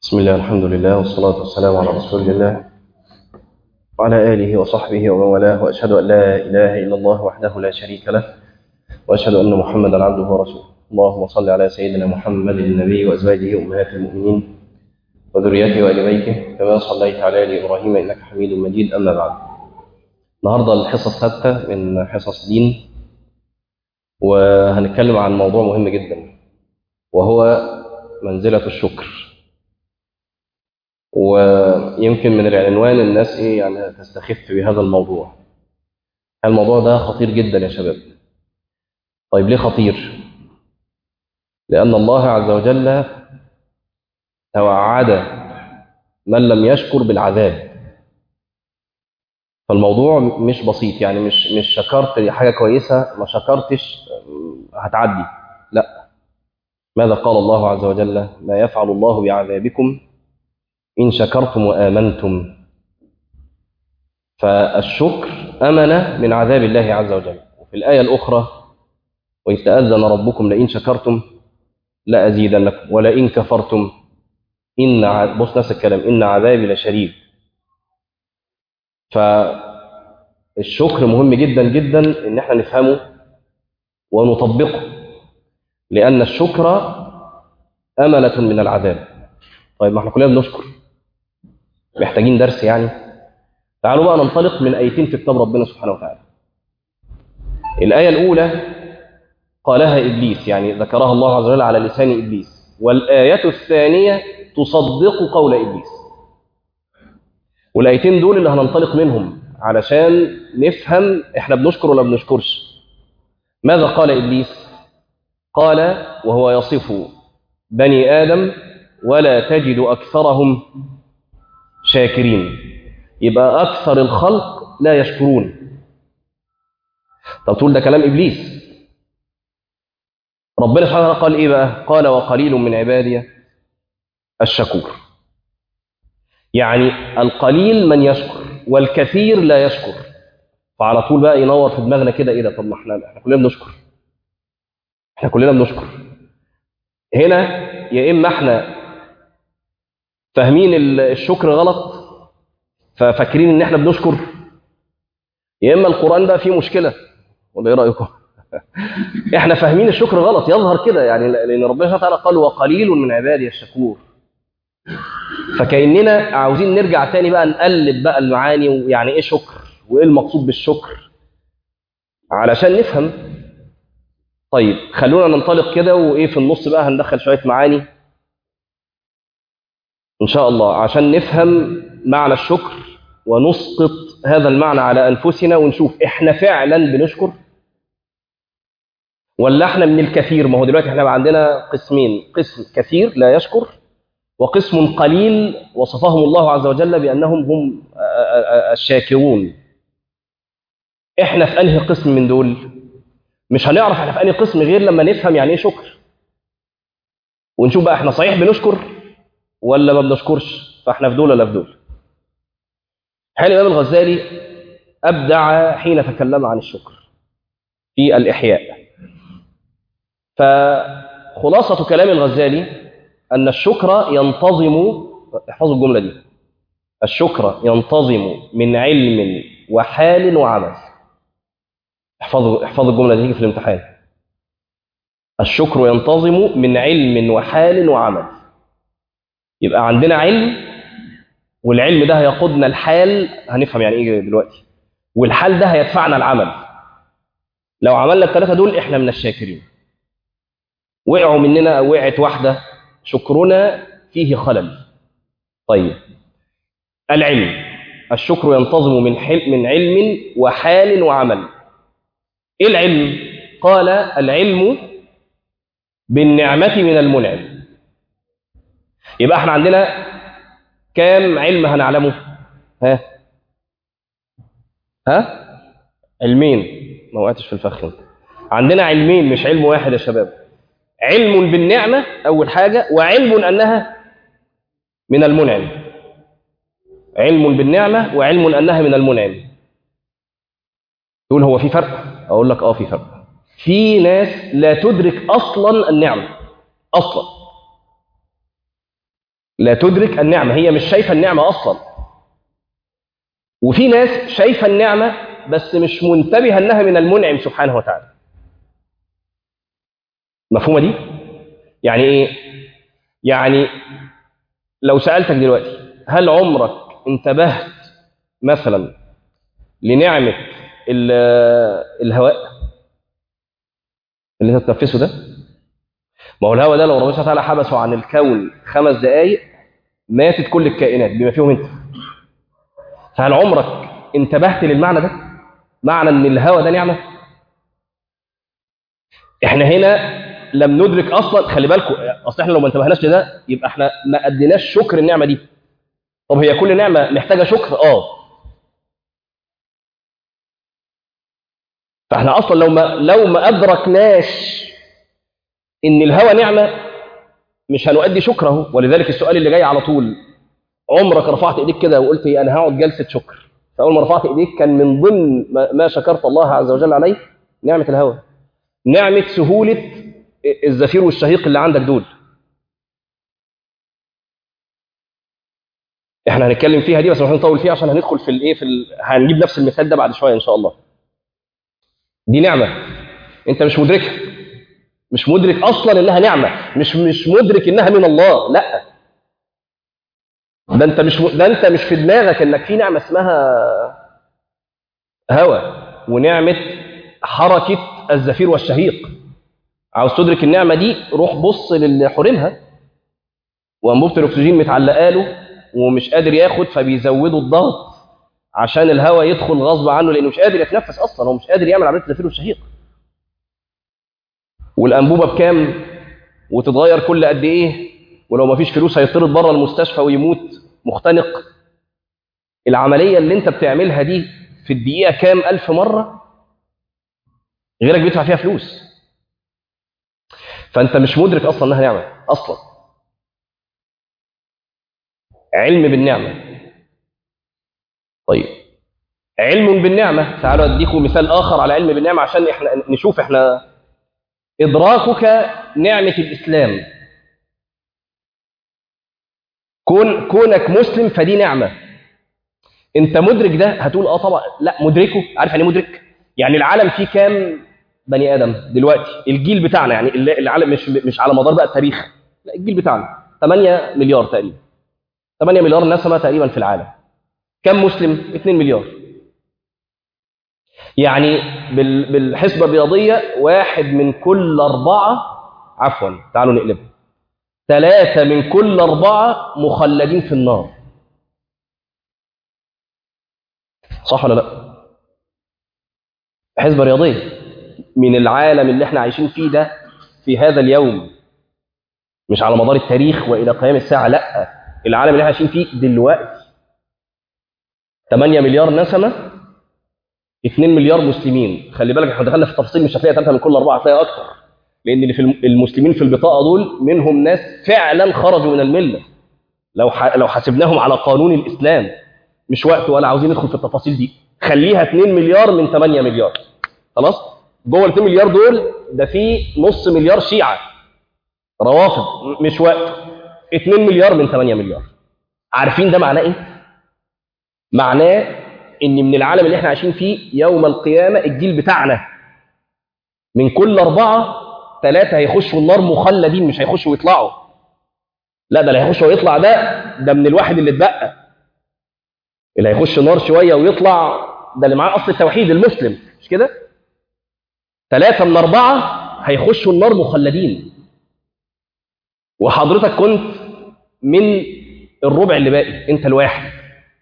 بسم الله الحمد لله والصلاة والسلام على رسول الله وعلى آله وصحبه ومن والاه وأشهد أن لا إله إلا الله وحده لا شريك له وأشهد أن محمدا عبده ورسوله اللهم صل على سيدنا محمد النبي وأزواجه أمهات المؤمنين وذريته وآل بيته كما صليت على آل إبراهيم إنك حميد مجيد أما بعد النهاردة الحصة السادسة من حصص دين وهنتكلم عن موضوع مهم جدا وهو منزلة الشكر ويمكن من العنوان الناس ايه يعني تستخف بهذا الموضوع الموضوع ده خطير جدا يا شباب طيب ليه خطير لأن الله عز وجل توعد من لم يشكر بالعذاب فالموضوع مش بسيط يعني مش مش شكرت حاجة كويسة ما شكرتش هتعدي لا ماذا قال الله عز وجل ما يفعل الله بعذابكم إن شكرتم وآمنتم فالشكر أمن من عذاب الله عز وجل وفي الآية الأخرى وإذ تأذن ربكم لئن شكرتم لأزيدنكم ولئن كفرتم إن ع... بص نفس الكلام إن عذابي لشديد فالشكر مهم جدا جدا إن احنا نفهمه ونطبقه لأن الشكر أمنة من العذاب طيب ما احنا كلنا بنشكر محتاجين درس يعني تعالوا بقى ننطلق من آيتين في كتاب ربنا سبحانه وتعالى الآية الأولى قالها إبليس يعني ذكرها الله عز وجل على لسان إبليس والآية الثانية تصدق قول إبليس والآيتين دول اللي هننطلق منهم علشان نفهم احنا بنشكر ولا بنشكرش ماذا قال إبليس قال وهو يصف بني آدم ولا تجد أكثرهم شاكرين يبقى أكثر الخلق لا يشكرون طب تقول ده كلام إبليس ربنا سبحانه وتعالى قال إيه بقى قال وقليل من عبادي الشكور يعني القليل من يشكر والكثير لا يشكر فعلى طول بقى ينور في دماغنا كده ايه ده طب ما احنا احنا كلنا بنشكر احنا كلنا بنشكر هنا يا اما احنا فاهمين الشكر غلط ففاكرين ان احنا بنشكر يا اما القران ده فيه مشكله ولا ايه رايكم احنا فاهمين الشكر غلط يظهر كده يعني لان ربنا سبحانه وتعالى قال وقليل من عبادي الشكور فكاننا عاوزين نرجع تاني بقى نقلب بقى المعاني ويعني ايه شكر وايه المقصود بالشكر علشان نفهم طيب خلونا ننطلق كده وايه في النص بقى هندخل شويه معاني إن شاء الله عشان نفهم معنى الشكر ونسقط هذا المعنى على أنفسنا ونشوف إحنا فعلا بنشكر ولا إحنا من الكثير ما هو دلوقتي إحنا بقى عندنا قسمين قسم كثير لا يشكر وقسم قليل وصفهم الله عز وجل بأنهم هم الشاكرون إحنا في أنهي قسم من دول مش هنعرف إحنا في أنهي قسم غير لما نفهم يعني إيه شكر ونشوف بقى إحنا صحيح بنشكر ولا ما بنشكرش فاحنا في دول ولا في دول حين الامام الغزالي ابدع حين تكلم عن الشكر في الاحياء فخلاصه كلام الغزالي ان الشكر ينتظم احفظوا الجمله دي الشكر ينتظم من علم وحال وعمل احفظوا احفظوا الجمله دي في الامتحان الشكر ينتظم من علم وحال وعمل يبقى عندنا علم والعلم ده هيقودنا الحال هنفهم يعني ايه دلوقتي والحال ده هيدفعنا العمل لو عملنا الثلاثه دول احنا من الشاكرين وقعوا مننا او وقعت واحده شكرنا فيه خلل طيب العلم الشكر ينتظم من حل من علم وحال وعمل ايه العلم قال العلم بالنعمه من المنعم يبقى احنا عندنا كام علم هنعلمه ها ها علمين ما وقعتش في الفخ انت عندنا علمين مش علم واحد يا شباب علم بالنعمه اول حاجه وعلم انها من المنعم علم بالنعمه وعلم انها من المنعم تقول هو في فرق اقول لك اه في فرق في ناس لا تدرك اصلا النعمه اصلا لا تدرك النعمة هي مش شايفة النعمة أصلا وفي ناس شايفة النعمة بس مش منتبهة أنها من المنعم سبحانه وتعالى مفهومة دي؟ يعني إيه؟ يعني لو سألتك دلوقتي هل عمرك انتبهت مثلا لنعمة الهواء اللي انت بتنفسه ده ما هو الهواء ده لو ربنا سبحانه وتعالى حبسه عن الكون خمس دقائق ماتت كل الكائنات بما فيهم انت فهل عمرك انتبهت للمعنى ده معنى ان الهواء ده نعمه احنا هنا لم ندرك اصلا خلي بالكم اصل احنا لو ما انتبهناش لده يبقى احنا ما اديناش شكر النعمه دي طب هي كل نعمه محتاجه شكر اه فاحنا اصلا لو ما لو ما ادركناش ان الهوى نعمه مش هنؤدي شكره ولذلك السؤال اللي جاي على طول عمرك رفعت ايديك كده وقلت ايه انا هقعد جلسه شكر فاول ما رفعت ايديك كان من ضمن ما شكرت الله عز وجل عليه نعمه الهوى نعمه سهوله الزفير والشهيق اللي عندك دول احنا هنتكلم فيها دي بس مش هنطول فيها عشان هندخل في الايه في ال... هنجيب نفس المثال ده بعد شويه ان شاء الله دي نعمه انت مش مدركها مش مدرك اصلا انها نعمه مش مش مدرك انها من الله لا ده انت مش ده انت مش في دماغك انك في نعمه اسمها هوى ونعمه حركه الزفير والشهيق عاوز تدرك النعمه دي روح بص للي حرمها وانبوبه الاكسجين متعلقه له ومش قادر ياخد فبيزودوا الضغط عشان الهواء يدخل غصب عنه لانه مش قادر يتنفس اصلا هو مش قادر يعمل عمليه الزفير والشهيق والانبوبه بكام وتتغير كل قد ايه ولو ما فيش فلوس هيطرد بره المستشفى ويموت مختنق العمليه اللي انت بتعملها دي في الدقيقه كام الف مره غيرك بيدفع فيها فلوس فانت مش مدرك اصلا انها نعمه اصلا علم بالنعمه طيب علم بالنعمه تعالوا اديكم مثال اخر على علم بالنعمه عشان احنا نشوف احنا ادراكك نعمه الاسلام كون كونك مسلم فدي نعمه انت مدرك ده هتقول اه طبعا لا مدركه عارف يعني مدرك يعني العالم فيه كام بني ادم دلوقتي الجيل بتاعنا يعني العالم مش مش على مدار بقى التاريخ لا الجيل بتاعنا 8 مليار تقريبا 8 مليار نسمه تقريبا في العالم كم مسلم 2 مليار يعني بالحسبه الرياضيه واحد من كل اربعه عفوا تعالوا نقلبها ثلاثه من كل اربعه مخلدين في النار صح ولا لا حسبه رياضيه من العالم اللي احنا عايشين فيه ده في هذا اليوم مش على مدار التاريخ والى قيام الساعه لا العالم اللي احنا عايشين فيه دلوقتي 8 مليار نسمه 2 مليار مسلمين خلي بالك احنا دخلنا في التفاصيل مش هتلاقي ثلاثه من كل اربعه هتلاقي اكتر لان اللي في المسلمين في البطاقه دول منهم ناس فعلا خرجوا من المله لو لو حسبناهم على قانون الاسلام مش وقت ولا عاوزين ندخل في التفاصيل دي خليها 2 مليار من 8 مليار خلاص جوه ال 2 مليار دول ده في نص مليار شيعه روافض مش وقت 2 مليار من 8 مليار عارفين ده معناه ايه معناه ان من العالم اللي احنا عايشين فيه يوم القيامه الجيل بتاعنا من كل اربعه ثلاثه هيخشوا النار مخلدين مش هيخشوا ويطلعوا لا ده اللي هيخش ويطلع ده ده من الواحد اللي اتبقى اللي هيخش النار شويه ويطلع ده اللي معاه اصل التوحيد المسلم مش كده ثلاثه من اربعه هيخشوا النار مخلدين وحضرتك كنت من الربع اللي باقي انت الواحد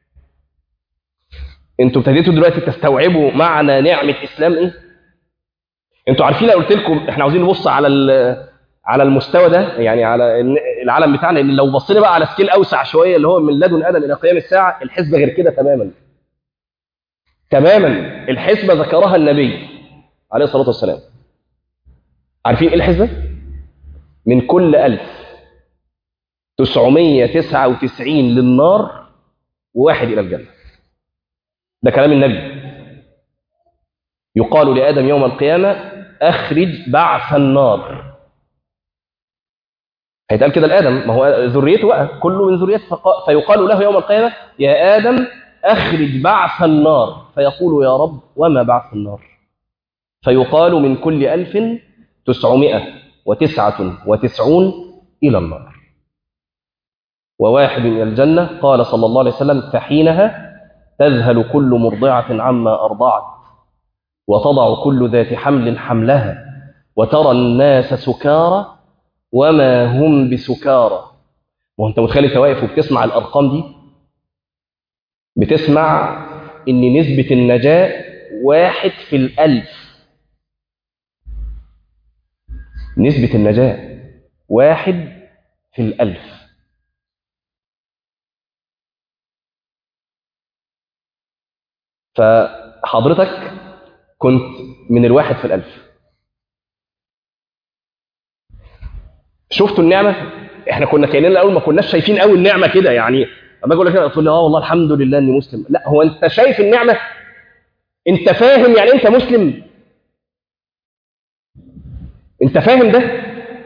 انتوا ابتديتوا دلوقتي تستوعبوا معنى نعمه اسلام ايه انتوا عارفين لو قلت لكم احنا عاوزين نبص على على المستوى ده يعني على العالم بتاعنا ان لو بصينا بقى على سكيل اوسع شويه اللي هو من لدن ادم الى قيام الساعه الحسبه غير كده تماما تماما الحسبه ذكرها النبي عليه الصلاه والسلام عارفين ايه الحسبه من كل ألف تسعمية تسعة وتسعين للنار وواحد إلى الجنة ده كلام النبي يقال لآدم يوم القيامة أخرج بعث النار هيتقال كده لآدم ما هو ذريته بقى كله من ذريته فقا- فيقال له يوم القيامة يا آدم أخرج بعث النار فيقول يا رب وما بعث النار فيقال من كل ألف تسعمائة وتسعة وتسعون إلى النار وواحد إلى الجنة قال صلى الله عليه وسلم فحينها تذهل كل مرضعة عما أرضعت وتضع كل ذات حمل حملها وترى الناس سكارى وما هم بسكارى وانت متخيل انت واقف وبتسمع الارقام دي بتسمع ان نسبة النجاة واحد في الألف نسبة النجاة واحد في الألف فحضرتك كنت من الواحد في الألف شفتوا النعمة احنا كنا كأننا الأول ما كناش شايفين قوي النعمة كده يعني اما اقول لك كده تقول لي اه والله الحمد لله اني مسلم لا هو انت شايف النعمة انت فاهم يعني انت مسلم انت فاهم ده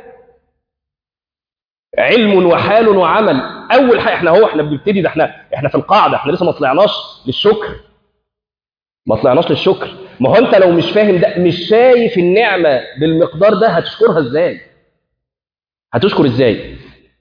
علم وحال وعمل اول حاجه احنا هو احنا بنبتدي ده احنا احنا في القاعده احنا لسه ما طلعناش للشكر ما طلعناش للشكر ما هو انت لو مش فاهم ده مش شايف النعمه بالمقدار ده هتشكرها ازاي هتشكر ازاي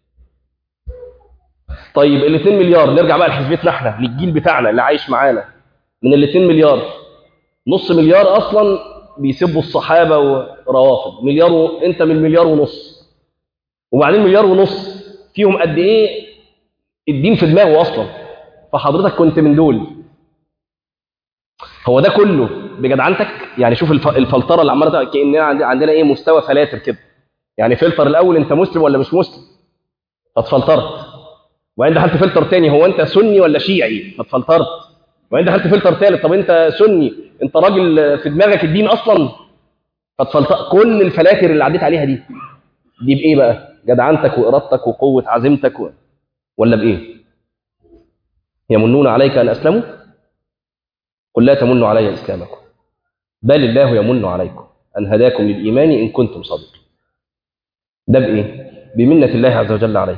طيب ال 2 مليار نرجع بقى لحسبتنا احنا للجيل بتاعنا اللي عايش معانا من ال 2 مليار نص مليار اصلا بيسبوا الصحابه وروافض مليار و... انت من مليار ونص وبعدين مليار ونص فيهم قد ايه الدين في دماغه اصلا فحضرتك كنت من دول هو ده كله بجدعنتك يعني شوف الف... الفلتره اللي عماله كاننا عند- عندنا ايه مستوى فلاتر كده يعني فلتر الاول انت مسلم ولا مش مسلم فاتفلترت وبعدين دخلت فلتر تاني هو انت سني ولا شيعي فاتفلترت وبعدين دخلت فلتر تالت طب انت سني انت راجل في دماغك الدين اصلا فاتفلترت كل الفلاتر اللي عديت عليها دي دي بايه بقى جدعنتك وارادتك وقوه عزيمتك و... ولا بايه يمنون عليك ان اسلموا قل لا تمنوا علي اسلامكم بل الله يمن عليكم ان هداكم للايمان ان كنتم صادقين ده بايه بمنه الله عز وجل عليك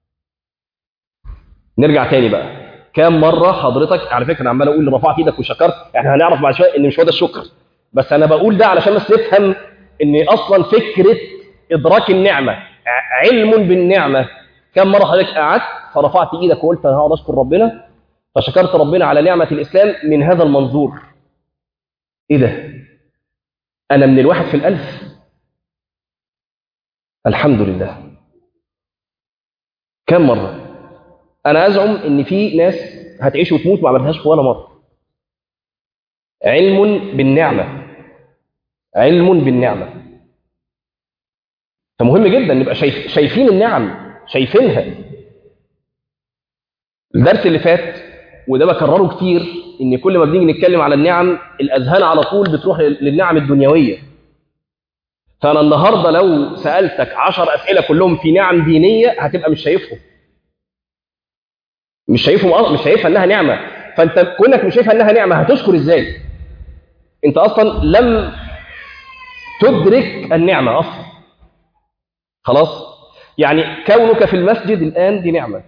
نرجع تاني بقى كام مره حضرتك على فكره انا عمال اقول رفعت ايدك وشكرت احنا هنعرف بعد شويه ان مش هو ده الشكر بس انا بقول ده علشان بس نفهم ان اصلا فكره ادراك النعمه ع- علم بالنعمه كم مره حضرتك قعدت فرفعت ايدك وقلت انا هقعد اشكر ربنا فشكرت ربنا على نعمه الاسلام من هذا المنظور ايه ده انا من الواحد في الالف الحمد لله كم مره انا ازعم ان في ناس هتعيش وتموت ما عملتهاش ولا مره علم بالنعمه علم بالنعمه فمهم جدا نبقى شايف شايفين النعم شايفينها الدرس اللي فات وده بكرره كتير ان كل ما بنيجي نتكلم على النعم الاذهان على طول بتروح للنعم الدنيويه فانا النهارده لو سالتك عشر اسئله كلهم في نعم دينيه هتبقى مش شايفهم مش شايفهم أصلا مش شايفها انها نعمه فانت كونك مش شايفها انها نعمه هتشكر ازاي انت اصلا لم تدرك النعمه اصلا خلاص يعني كونك في المسجد الان دي نعمه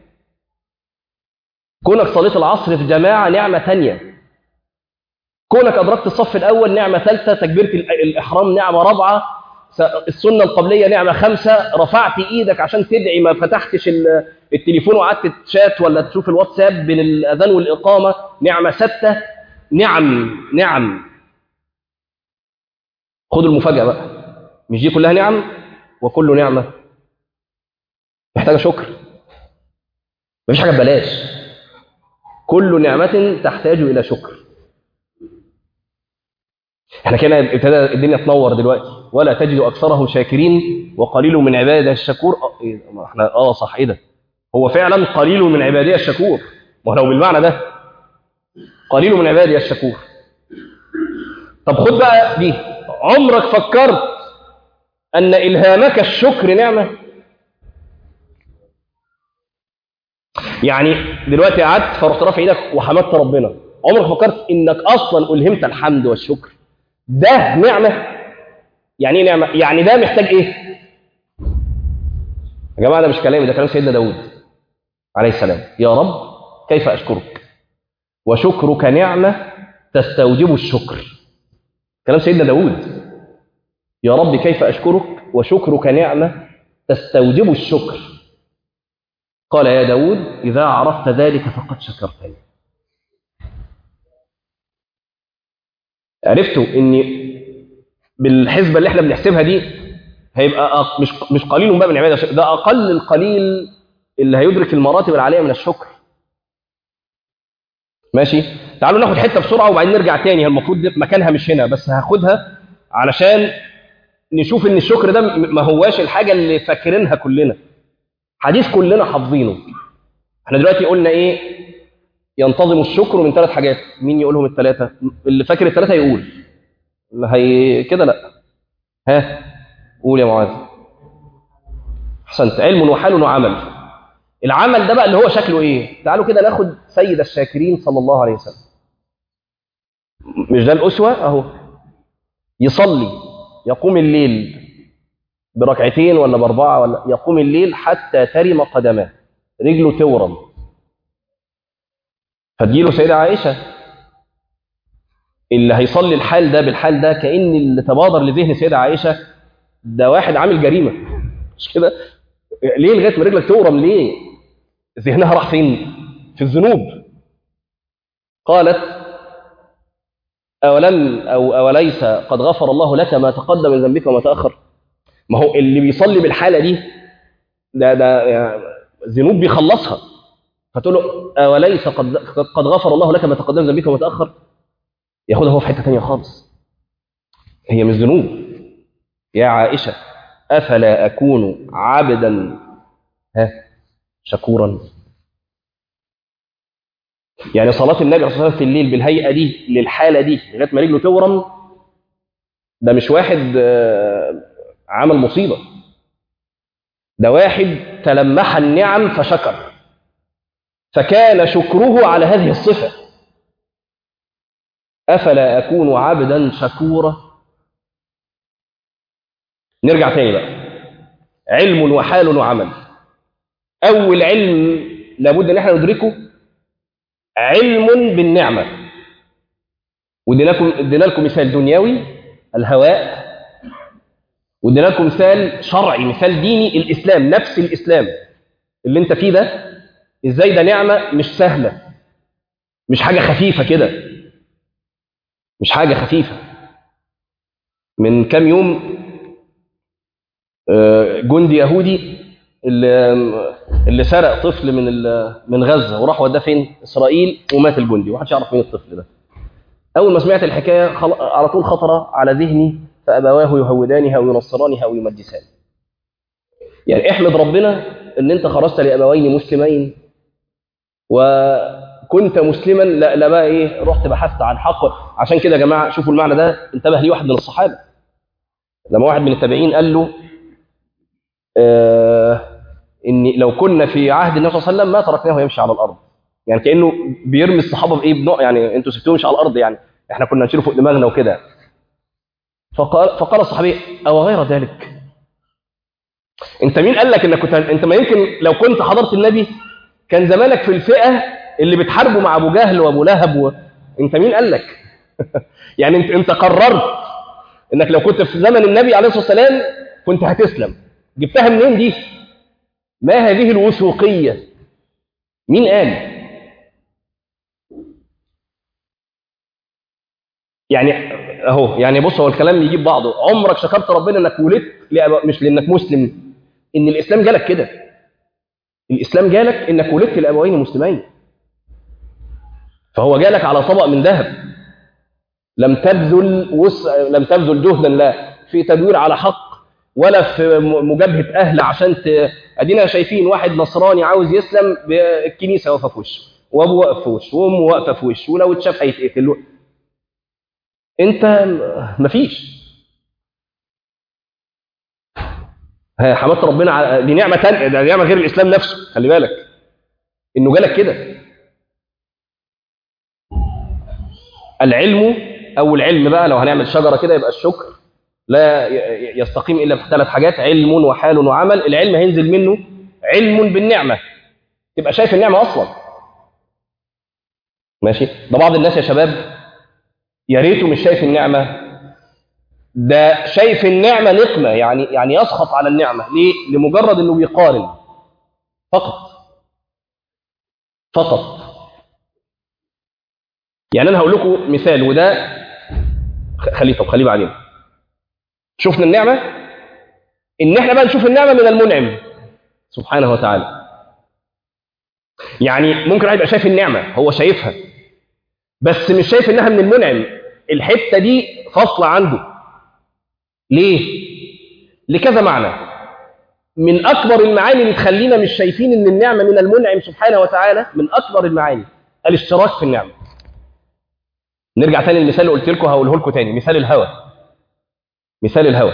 كونك صليت العصر في جماعه نعمه ثانيه كونك ادركت الصف الاول نعمه ثالثه تكبيره ال- الاحرام نعمه رابعه س- السنه القبليه نعمه خمسه رفعت ايدك عشان تدعي ما فتحتش ال- التليفون وقعدت تشات ولا تشوف الواتساب بين الاذان والاقامه نعمه سته نعم نعم خدوا المفاجاه بقى مش دي كلها نعم وكل نعمه محتاجه شكر مفيش حاجه ببلاش كل نعمه تحتاج الى شكر احنا كده ابتدى الدنيا تنور دلوقتي ولا تجد اكثرهم شاكرين وقليل من عباده الشكور اه إيه، ما احنا اه صح ايه ده هو فعلا قليل من عبادي الشكور ما هو لو بالمعنى ده قليل من عبادي الشكور طب خد بقى دي عمرك فكرت ان الهامك الشكر نعمه يعني دلوقتي قعدت فرحت رافع ايدك وحمدت ربنا عمرك فكرت انك اصلا الهمت الحمد والشكر ده نعمه يعني ايه نعمه يعني ده محتاج ايه يا جماعه ده مش كلامي ده كلام سيدنا داود عليه السلام يا رب كيف اشكرك وشكرك نعمه تستوجب الشكر كلام سيدنا داود يا رب كيف اشكرك وشكرك نعمه تستوجب الشكر قال يا داود اذا عرفت ذلك فقد شكرتني عرفتوا ان بالحسبه اللي احنا بنحسبها دي هيبقى أق- مش مش قليل من باب العباده ده اقل القليل اللي هيدرك المراتب العاليه من الشكر ماشي تعالوا ناخد حته بسرعه وبعدين نرجع تاني هي المفروض دي مكانها مش هنا بس هاخدها علشان نشوف ان الشكر ده م- ما هواش الحاجه اللي فاكرينها كلنا حديث كلنا حافظينه احنا دلوقتي قلنا ايه ينتظم الشكر من ثلاث حاجات مين يقولهم الثلاثه اللي فاكر الثلاثه يقول اللي هي كده لا ها قول يا معاذ احسنت علم وحال وعمل العمل ده بقى اللي هو شكله ايه تعالوا كده ناخد سيد الشاكرين صلى الله عليه وسلم مش ده الاسوه اهو يصلي يقوم الليل بركعتين ولا باربعه ولا يقوم الليل حتى ترم قدماه رجله تورم فتجيله سيدة عائشة اللي هيصلي الحال ده بالحال ده كأن اللي تبادر لذهن سيدة عائشة ده واحد عامل جريمة مش كده ليه لغاية ما رجلك تورم ليه ذهنها راح فين في الذنوب قالت أولم أو أوليس قد غفر الله لك ما تقدم من ذنبك وما تأخر ما هو اللي بيصلي بالحالة دي ده ده يعني ذنوب بيخلصها فتقول له أوليس قد قد غفر الله لك ما تقدم من ذنبك وما تأخر ياخدها هو في حتة تانية خالص هي مش ذنوب يا عائشة أفلا أكون عبدا ها شكورا يعني صلاة النبي صلى الله عليه وسلم في الليل بالهيئة دي للحالة دي لغاية ما رجله تورم ده مش واحد آه، عمل مصيبة ده واحد تلمح النعم فشكر فكان شكره على هذه الصفة أفلا أكون عبدا شكورا نرجع تاني بقى علم وحال وعمل أول علم لابد أن احنا ندركه علم بالنعمة ودينا لكم ادينا لكم مثال دنيوي الهواء وادينا لكم مثال شرعي مثال ديني الإسلام نفس الإسلام اللي انت فيه ده ازاي ده نعمة مش سهلة مش حاجة خفيفة كده مش حاجة خفيفة من كام يوم آه، جندي يهودي اللي اللي سرق طفل من ال- من غزة وراح وداه فين إسرائيل ومات الجندي ومحدش يعرف مين الطفل ده أول ما سمعت الحكاية خل... على طول خطر على ذهني فأبواه يهودانها أو ينصرانها أو يمجسان يعني احمد ربنا ان انت خرجت لابوين مسلمين وكنت مسلما لا, لا بقى ايه رحت بحثت عن حق عشان كده يا جماعه شوفوا المعنى ده انتبه ليه واحد من الصحابه لما واحد من التابعين قال له آه ان لو كنا في عهد النبي صلى الله عليه وسلم ما تركناه يمشي على الارض يعني كانه بيرمي الصحابه بايه بنوع يعني انتوا سبتوه يمشي على الارض يعني احنا كنا نشيله فوق دماغنا وكده فقال فقال الصحابي او غير ذلك انت مين قال لك انك كنت انت ما يمكن لو كنت حضرت النبي كان زمانك في الفئه اللي بتحاربه مع ابو جهل وابو لهب و... انت مين قال لك يعني انت انت قررت انك لو كنت في زمن النبي عليه الصلاه والسلام كنت هتسلم جبتها منين دي ما هذه الوثوقيه مين قال يعني اهو يعني بص هو الكلام يجيب بعضه عمرك شكرت ربنا انك ولدت لأب... مش لانك مسلم ان الاسلام جالك كده الاسلام جالك انك ولدت لابوين مسلمين فهو جالك على طبق من ذهب لم تبذل وسع لم تبذل جهدا لا في تدوير على حق ولا في م- مجابهه اهل عشان ت... ادينا شايفين واحد نصراني عاوز يسلم بالكنيسه واقفه في وشه وابوه واقف في وشه وامه واقفه في وشه ولو اتشاف هيتقتل انت م- مفيش ها، حمدت ربنا على دي نعمه تانية ده نعمه غير الاسلام نفسه خلي بالك انه جالك كده العلم او العلم بقى لو هنعمل شجره كده يبقى الشكر لا ي- ي- يستقيم الا بثلاث حاجات علم وحال وعمل العلم هينزل منه علم بالنعمة تبقى شايف النعمة أصلا ماشي ده بعض الناس يا شباب يا ريته مش شايف النعمة ده شايف النعمة نقمة يعني يعني يسخط على النعمة ليه؟ لمجرد انه بيقارن فقط فقط يعني انا هقول لكم مثال وده خليه طب خليه بعدين شفنا النعمة ان احنا بقى نشوف النعمة من المنعم سبحانه وتعالى يعني ممكن واحد يبقى شايف النعمة هو شايفها بس مش شايف انها من المنعم الحتة دي فاصلة عنده ليه؟ لكذا معنى من أكبر المعاني اللي تخلينا مش شايفين إن النعمة من المنعم سبحانه وتعالى من أكبر المعاني الاشتراك في النعمة نرجع تاني للمثال اللي قلت لكم هقوله لكم تاني مثال الهوى مثال الهوى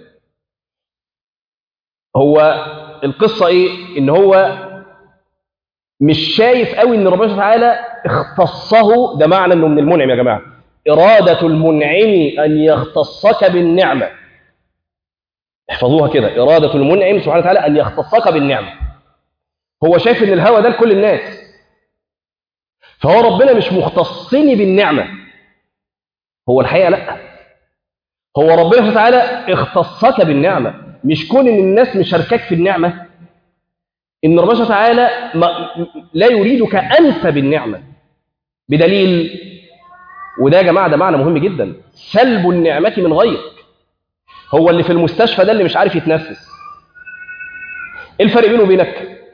هو القصة إيه؟ إن هو مش شايف قوي إن ربنا تعالى اختصه ده معنى إنه من المنعم يا جماعة إرادة المنعم أن يختصك بالنعمة احفظوها كده إرادة المنعم سبحانه وتعالى أن يختصك بالنعمة هو شايف إن الهوى ده لكل الناس فهو ربنا مش مختصني بالنعمة هو الحقيقة لا هو ربنا سبحانه وتعالى اختصك بالنعمة مش كون إن الناس مشاركاك في النعمة إن ربنا سبحانه وتعالى ما لا يريدك أنت بالنعمة بدليل وده يا جماعة ده معنى مهم جدا سلب النعمة من غيرك هو اللي في المستشفى ده اللي مش عارف يتنفس ايه الفرق بينه وبينك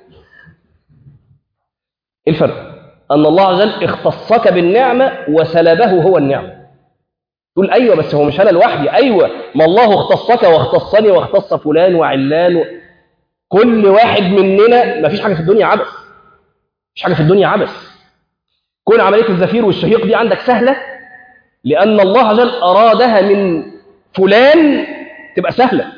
ايه الفرق ان الله عز وجل اختصك بالنعمه وسلبه هو النعمه تقول ايوه بس هو مش انا لوحدي ايوه ما الله اختصك واختصني واختص فلان وعلان و... كل واحد مننا ما فيش حاجه في الدنيا عبث مفيش حاجه في الدنيا عبث كل عمليه الزفير والشهيق دي عندك سهله لان الله عز وجل ارادها من فلان تبقى سهلة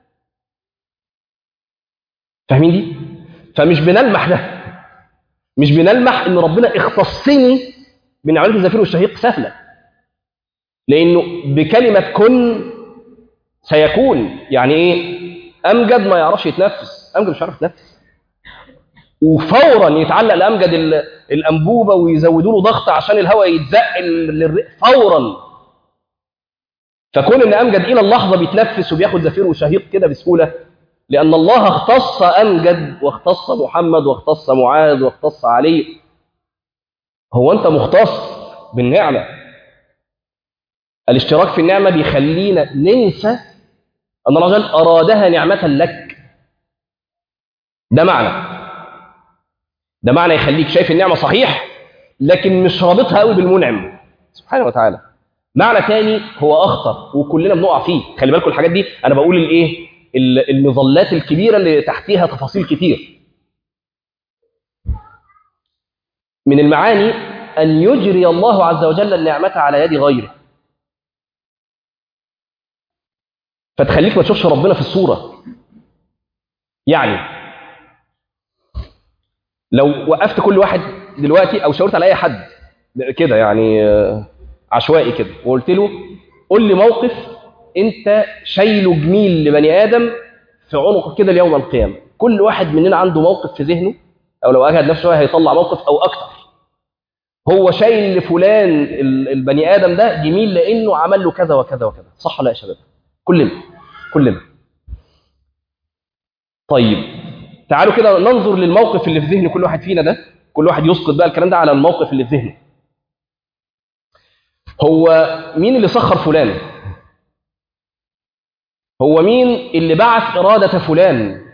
فاهمين دي؟ فمش بنلمح ده مش بنلمح ان ربنا اختصني من عمليه الزفير والشهيق سهله لانه بكلمه كن سيكون يعني ايه امجد ما يعرفش يتنفس امجد مش عارف يتنفس وفورا يتعلق لامجد الانبوبه ويزودوا له ضغط عشان الهواء يتزق للرئه فورا فكون ان امجد الى اللحظه بيتنفس وبياخد زفير وشهيق كده بسهوله لان الله اختص امجد واختص محمد واختص معاذ واختص علي هو انت مختص بالنعمه الاشتراك في النعمه بيخلينا ننسى ان الله جل ارادها نعمه لك ده معنى ده معنى يخليك شايف النعمه صحيح لكن مش رابطها قوي بالمنعم سبحانه وتعالى معنى تاني هو اخطر وكلنا بنقع فيه خلي بالكم الحاجات دي انا بقول الايه المظلات الكبيره اللي تحتيها تفاصيل كتير من المعاني ان يجري الله عز وجل النعمه على يد غيره فتخليك ما تشوفش ربنا في الصوره يعني لو وقفت كل واحد دلوقتي او شاورت على اي حد كده يعني عشوائي كده وقلت له قول لي موقف انت شايله جميل لبني ادم في عنقك كده ليوم القيامه كل واحد مننا عنده موقف في ذهنه او لو اجهد نفسه شويه هيطلع موقف او اكتر هو شايل لفلان البني ادم ده جميل لانه عمل له كذا وكذا وكذا صح ولا يا شباب كلنا كلنا طيب تعالوا كده ننظر للموقف اللي في ذهن كل واحد فينا ده كل واحد يسقط بقى الكلام ده على الموقف اللي في ذهنه هو مين اللي سخر فلان هو مين اللي بعث إرادة فلان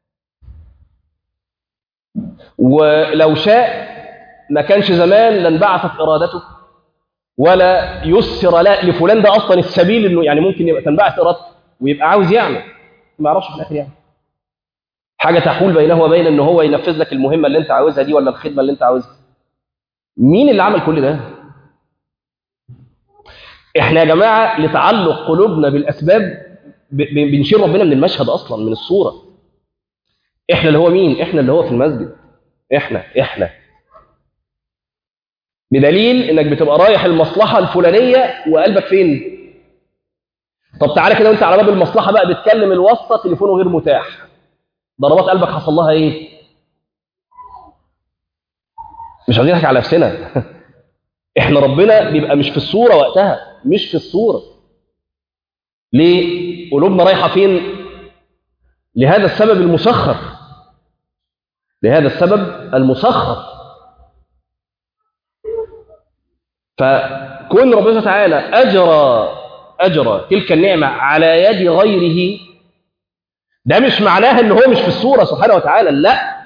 ولو شاء ما كانش زمان لانبعثت إرادته ولا يسر لا لفلان ده أصلا السبيل إنه يعني ممكن يبقى تنبعث إرادته ويبقى عاوز يعمل ما يعرفش في الآخر يعني حاجة تحول بينه وبين إن هو ينفذ لك المهمة اللي أنت عاوزها دي ولا الخدمة اللي أنت عاوزها مين اللي عمل كل ده؟ احنا يا جماعه لتعلق قلوبنا بالاسباب بنشيل ربنا من المشهد اصلا من الصوره احنا اللي هو مين احنا اللي هو في المسجد احنا احنا بدليل انك بتبقى رايح المصلحه الفلانيه وقلبك فين طب تعالى كده وانت على باب المصلحه بقى بتكلم الواسطه تليفونه غير متاح ضربات قلبك حصل لها ايه مش عايزين نحكي على نفسنا احنا ربنا بيبقى مش في الصوره وقتها مش في الصوره ليه قلوبنا رايحه فين لهذا السبب المسخر لهذا السبب المسخر فكون ربنا تعالى أجرى أجرى تلك النعمة على يد غيره ده مش معناها ان هو مش في الصورة سبحانه وتعالى لا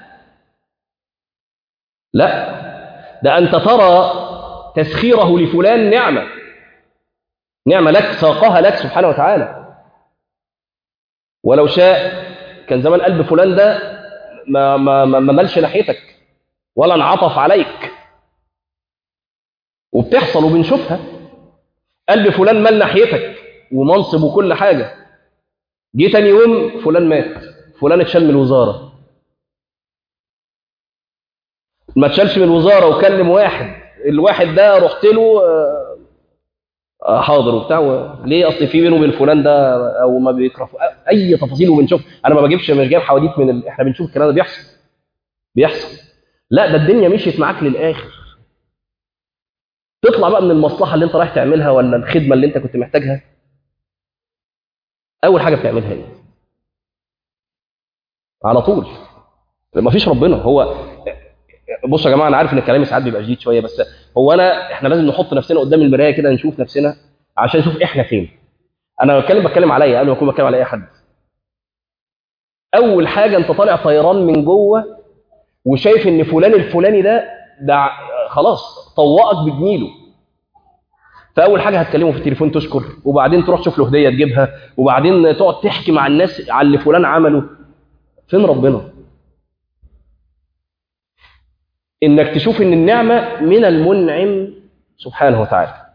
لا ده أنت ترى تسخيره لفلان نعمة نعمة لك ساقها لك سبحانه وتعالى ولو شاء كان زمان قلب فلان ده ما ما ما ملش ناحيتك ولا انعطف عليك وبتحصل وبنشوفها قلب فلان مال ناحيتك ومنصب وكل حاجة جه تاني يوم فلان مات فلان اتشال من الوزارة ما اتشالش من الوزارة وكلم واحد الواحد ده رحت له آه حاضر وبتاع ليه اصل في بينه وبين فلان ده او ما بيكره اي تفاصيل وبنشوف انا ما بجيبش مش جايب حواديت من ال... احنا بنشوف الكلام ده بيحصل بيحصل لا ده الدنيا مشيت معاك للاخر تطلع بقى من المصلحه اللي انت رايح تعملها ولا الخدمه اللي انت كنت محتاجها اول حاجه بتعملها ايه على طول ما فيش ربنا هو بصوا يا جماعه انا عارف ان الكلام ساعات بيبقى جديد شويه بس هو انا احنا لازم نحط نفسنا قدام المرايه كده نشوف نفسنا عشان نشوف احنا فين انا بتكلم بتكلم عليا قبل ما اكون بتكلم على اي حد اول حاجه انت طالع طيران من جوه وشايف ان فلان الفلاني ده ده خلاص طوقك بجميله فاول حاجه هتكلمه في التليفون تشكر وبعدين تروح تشوف له هديه تجيبها وبعدين تقعد تحكي مع الناس على اللي فلان عمله فين ربنا انك تشوف ان النعمه من المنعم سبحانه وتعالى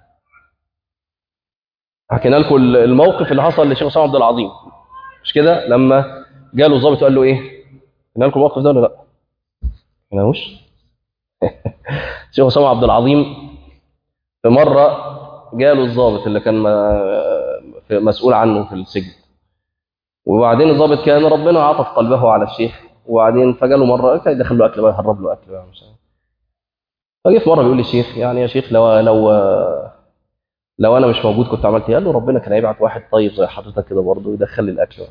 حكينا لكم الموقف اللي حصل للشيخ اسامه عبد العظيم مش كده لما جاله الظابط وقال له ايه حكينا لكم الموقف ده ولا لا حكيناهوش الشيخ اسامه عبد العظيم في مره جاله الظابط اللي كان مسؤول عنه في السجن وبعدين الظابط كان ربنا عطف قلبه على الشيخ وبعدين فجاله مره كان يدخل له اكل بقى يهرب له اكل بقى مش عارف فجه في مره بيقول لي الشيخ يعني يا شيخ لو لو لو انا مش موجود كنت عملت ايه؟ قال له ربنا كان هيبعت واحد طيب زي حضرتك كده برضه يدخل لي الاكل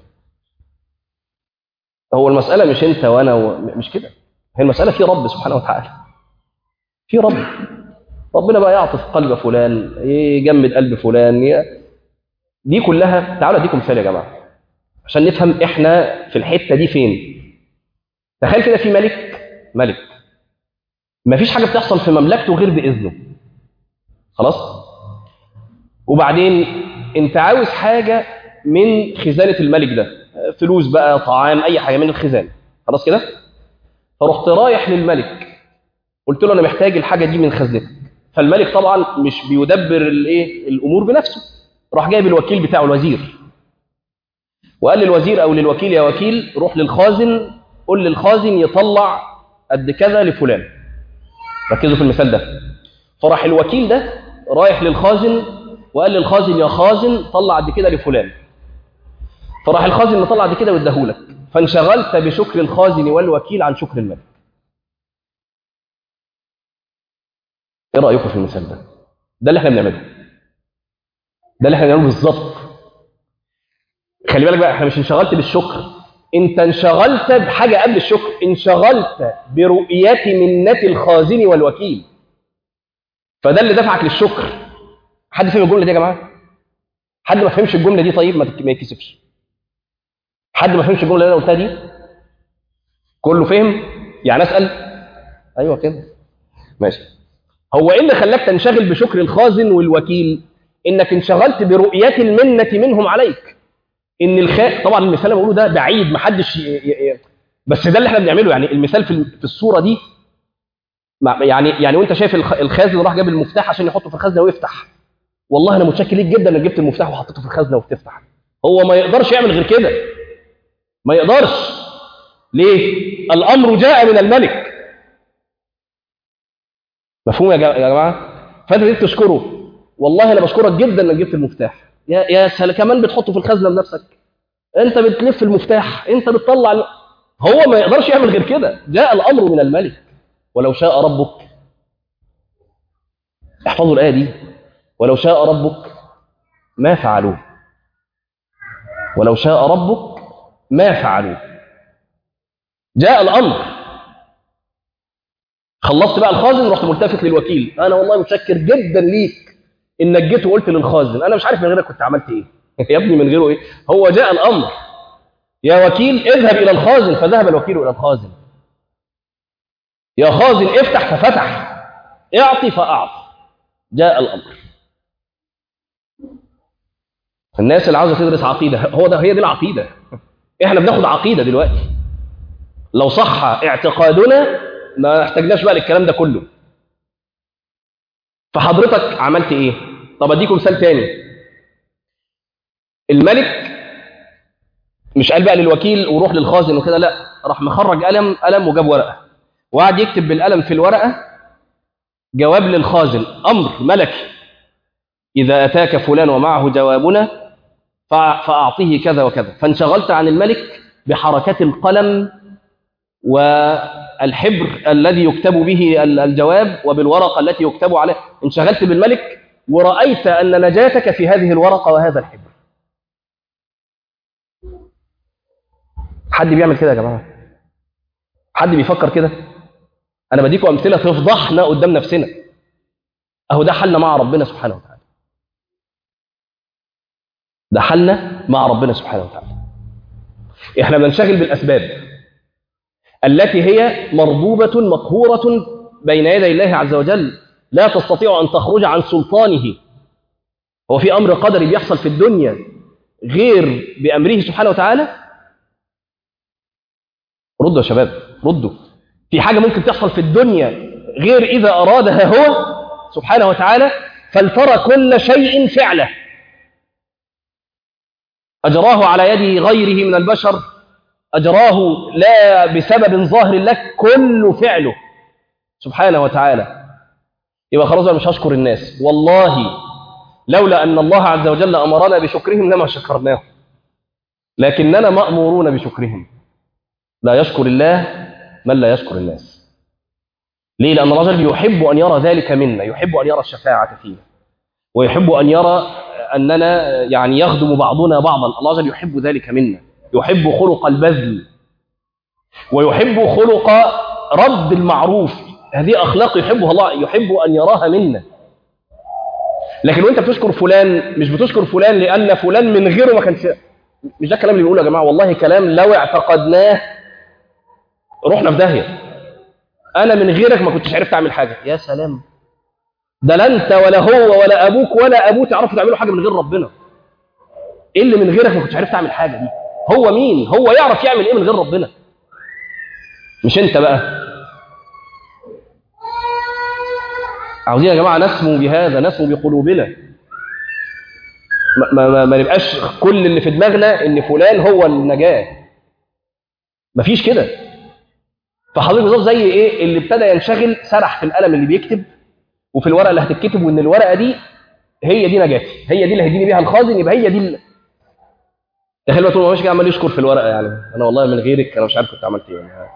هو المساله مش انت وانا و... مش كده هي المساله في رب سبحانه وتعالى في رب ربنا بقى يعطف قلب فلان يجمد قلب فلان ي... دي كلها تعالوا اديكم مثال يا جماعه عشان نفهم احنا في الحته دي فين تخيل كده في ملك ملك ما فيش حاجه بتحصل في مملكته غير باذنه خلاص وبعدين انت عاوز حاجه من خزانه الملك ده فلوس بقى طعام اي حاجه من الخزانه خلاص كده فرحت رايح للملك قلت له انا محتاج الحاجه دي من خزنتك فالملك طبعا مش بيدبر الايه الامور بنفسه راح جايب الوكيل بتاعه الوزير وقال للوزير او للوكيل يا وكيل روح للخازن قول للخازن يطلع قد كذا لفلان ركزوا في المثال ده فراح الوكيل ده رايح للخازن وقال للخازن يا خازن طلع قد كده لفلان فراح الخازن مطلع قد كده واداهولك فانشغلت بشكر الخازن والوكيل عن شكر الملك ايه رايكم في المثال ده ده اللي احنا بنعمله ده اللي احنا بنعمله بالظبط خلي بالك بقى احنا مش انشغلت بالشكر انت انشغلت بحاجه قبل الشكر انشغلت برؤيه منه الخازن والوكيل فده اللي دفعك للشكر حد فهم الجمله دي يا جماعه حد ما فهمش الجمله دي طيب ما يتكسفش حد ما فهمش الجمله اللي انا قلتها دي كله فهم يعني اسال ايوه كده ماشي هو ايه اللي خلاك تنشغل بشكر الخازن والوكيل انك انشغلت برؤيه المنه منهم عليك ان الخ طبعا المثال اللي بقوله ده بعيد ما حدش ي... ي... بس ده اللي احنا بنعمله يعني المثال في في الصوره دي يعني يعني وانت شايف الخازن راح جاب المفتاح عشان يحطه في الخزنه ويفتح والله انا متشكر ليك جدا انك جبت المفتاح وحطيته في الخزنه وبتفتح هو ما يقدرش يعمل غير كده ما يقدرش ليه الامر جاء من الملك مفهوم يا جماعه فانت بدك تشكره والله انا بشكرك جدا انك جبت المفتاح يا يا سل كمان بتحطه في الخزنه بنفسك انت بتلف المفتاح انت بتطلع هو ما يقدرش يعمل غير كده جاء الامر من الملك ولو شاء ربك احفظوا الايه دي ولو شاء ربك ما فعلوه ولو شاء ربك ما فعلوه جاء الامر خلصت بقى الخازن رحت ملتفت للوكيل انا والله متشكر جدا ليك انك جيت وقلت للخازن انا مش عارف من غيرك كنت عملت ايه يا ابني من غيره ايه هو جاء الامر يا وكيل اذهب الى الخازن فذهب الوكيل الى الخازن يا خازن افتح ففتح اعطي فاعطي جاء الامر الناس اللي عاوزه تدرس عقيده هو ده هي دي العقيده احنا بناخد عقيده دلوقتي لو صح اعتقادنا ما احتاجناش بقى للكلام ده كله فحضرتك عملت ايه طب اديكم مثال تاني الملك مش قال بقى للوكيل وروح للخازن وكده لا راح مخرج قلم قلم وجاب ورقه وقعد يكتب بالقلم في الورقه جواب للخازن امر ملكي اذا اتاك فلان ومعه جوابنا فاعطيه كذا وكذا فانشغلت عن الملك بحركات القلم والحبر الذي يكتب به الجواب وبالورقه التي يكتب عليها انشغلت بالملك ورأيت أن نجاتك في هذه الورقة وهذا الحبر حد بيعمل كده يا جماعة حد بيفكر كده أنا بديكم أمثلة تفضحنا قدام نفسنا أهو ده حلنا مع ربنا سبحانه وتعالى ده حلنا مع ربنا سبحانه وتعالى إحنا بننشغل بالأسباب التي هي مربوبة مقهورة بين يدي الله عز وجل لا تستطيع أن تخرج عن سلطانه هو في أمر قدري بيحصل في الدنيا غير بأمره سبحانه وتعالى ردوا يا شباب ردوا في حاجة ممكن تحصل في الدنيا غير إذا أرادها هو سبحانه وتعالى فلترى كل شيء فعله أجراه على يد غيره من البشر أجراه لا بسبب ظاهر لك كل فعله سبحانه وتعالى يبقى خلاص أنا مش هشكر الناس والله لولا أن الله عز وجل أمرنا بشكرهم لما شكرناه لكننا مأمورون بشكرهم لا يشكر الله من لا يشكر الناس ليه؟ لأن الله جل يحب أن يرى ذلك منا يحب أن يرى الشفاعة فينا ويحب أن يرى أننا يعني يخدم بعضنا بعضا الله جل يحب ذلك منا يحب خلق البذل ويحب خلق رد المعروف هذه أخلاق يحبها الله يحب أن يراها منا لكن وانت بتشكر فلان مش بتشكر فلان لأن فلان من غيره ما كانش مش ده الكلام اللي بيقوله يا جماعة والله كلام لو اعتقدناه رحنا في داهية أنا من غيرك ما كنتش عرفت أعمل حاجة يا سلام ده لا أنت ولا هو ولا أبوك ولا أبوه تعرفوا تعملوا حاجة من غير ربنا إيه اللي من غيرك ما كنتش عرفت أعمل حاجة دي هو مين هو يعرف يعمل إيه من غير ربنا مش أنت بقى عاوزين يا جماعة نسمو بهذا نسمو بقلوبنا ما, ما, ما نبقاش كل اللي في دماغنا ان فلان هو النجاة مفيش كده فحضرتك بالظبط زي ايه اللي ابتدى ينشغل سرح في القلم اللي بيكتب وفي الورقه اللي هتتكتب وان الورقه دي هي دي نجاتي هي دي اللي هيديني بيها الخازن يبقى هي دي اللي... تخيل بقى طول ما ماشي كده عمال يشكر في الورقه يعني انا والله من غيرك انا مش عارف كنت عملت ايه يعني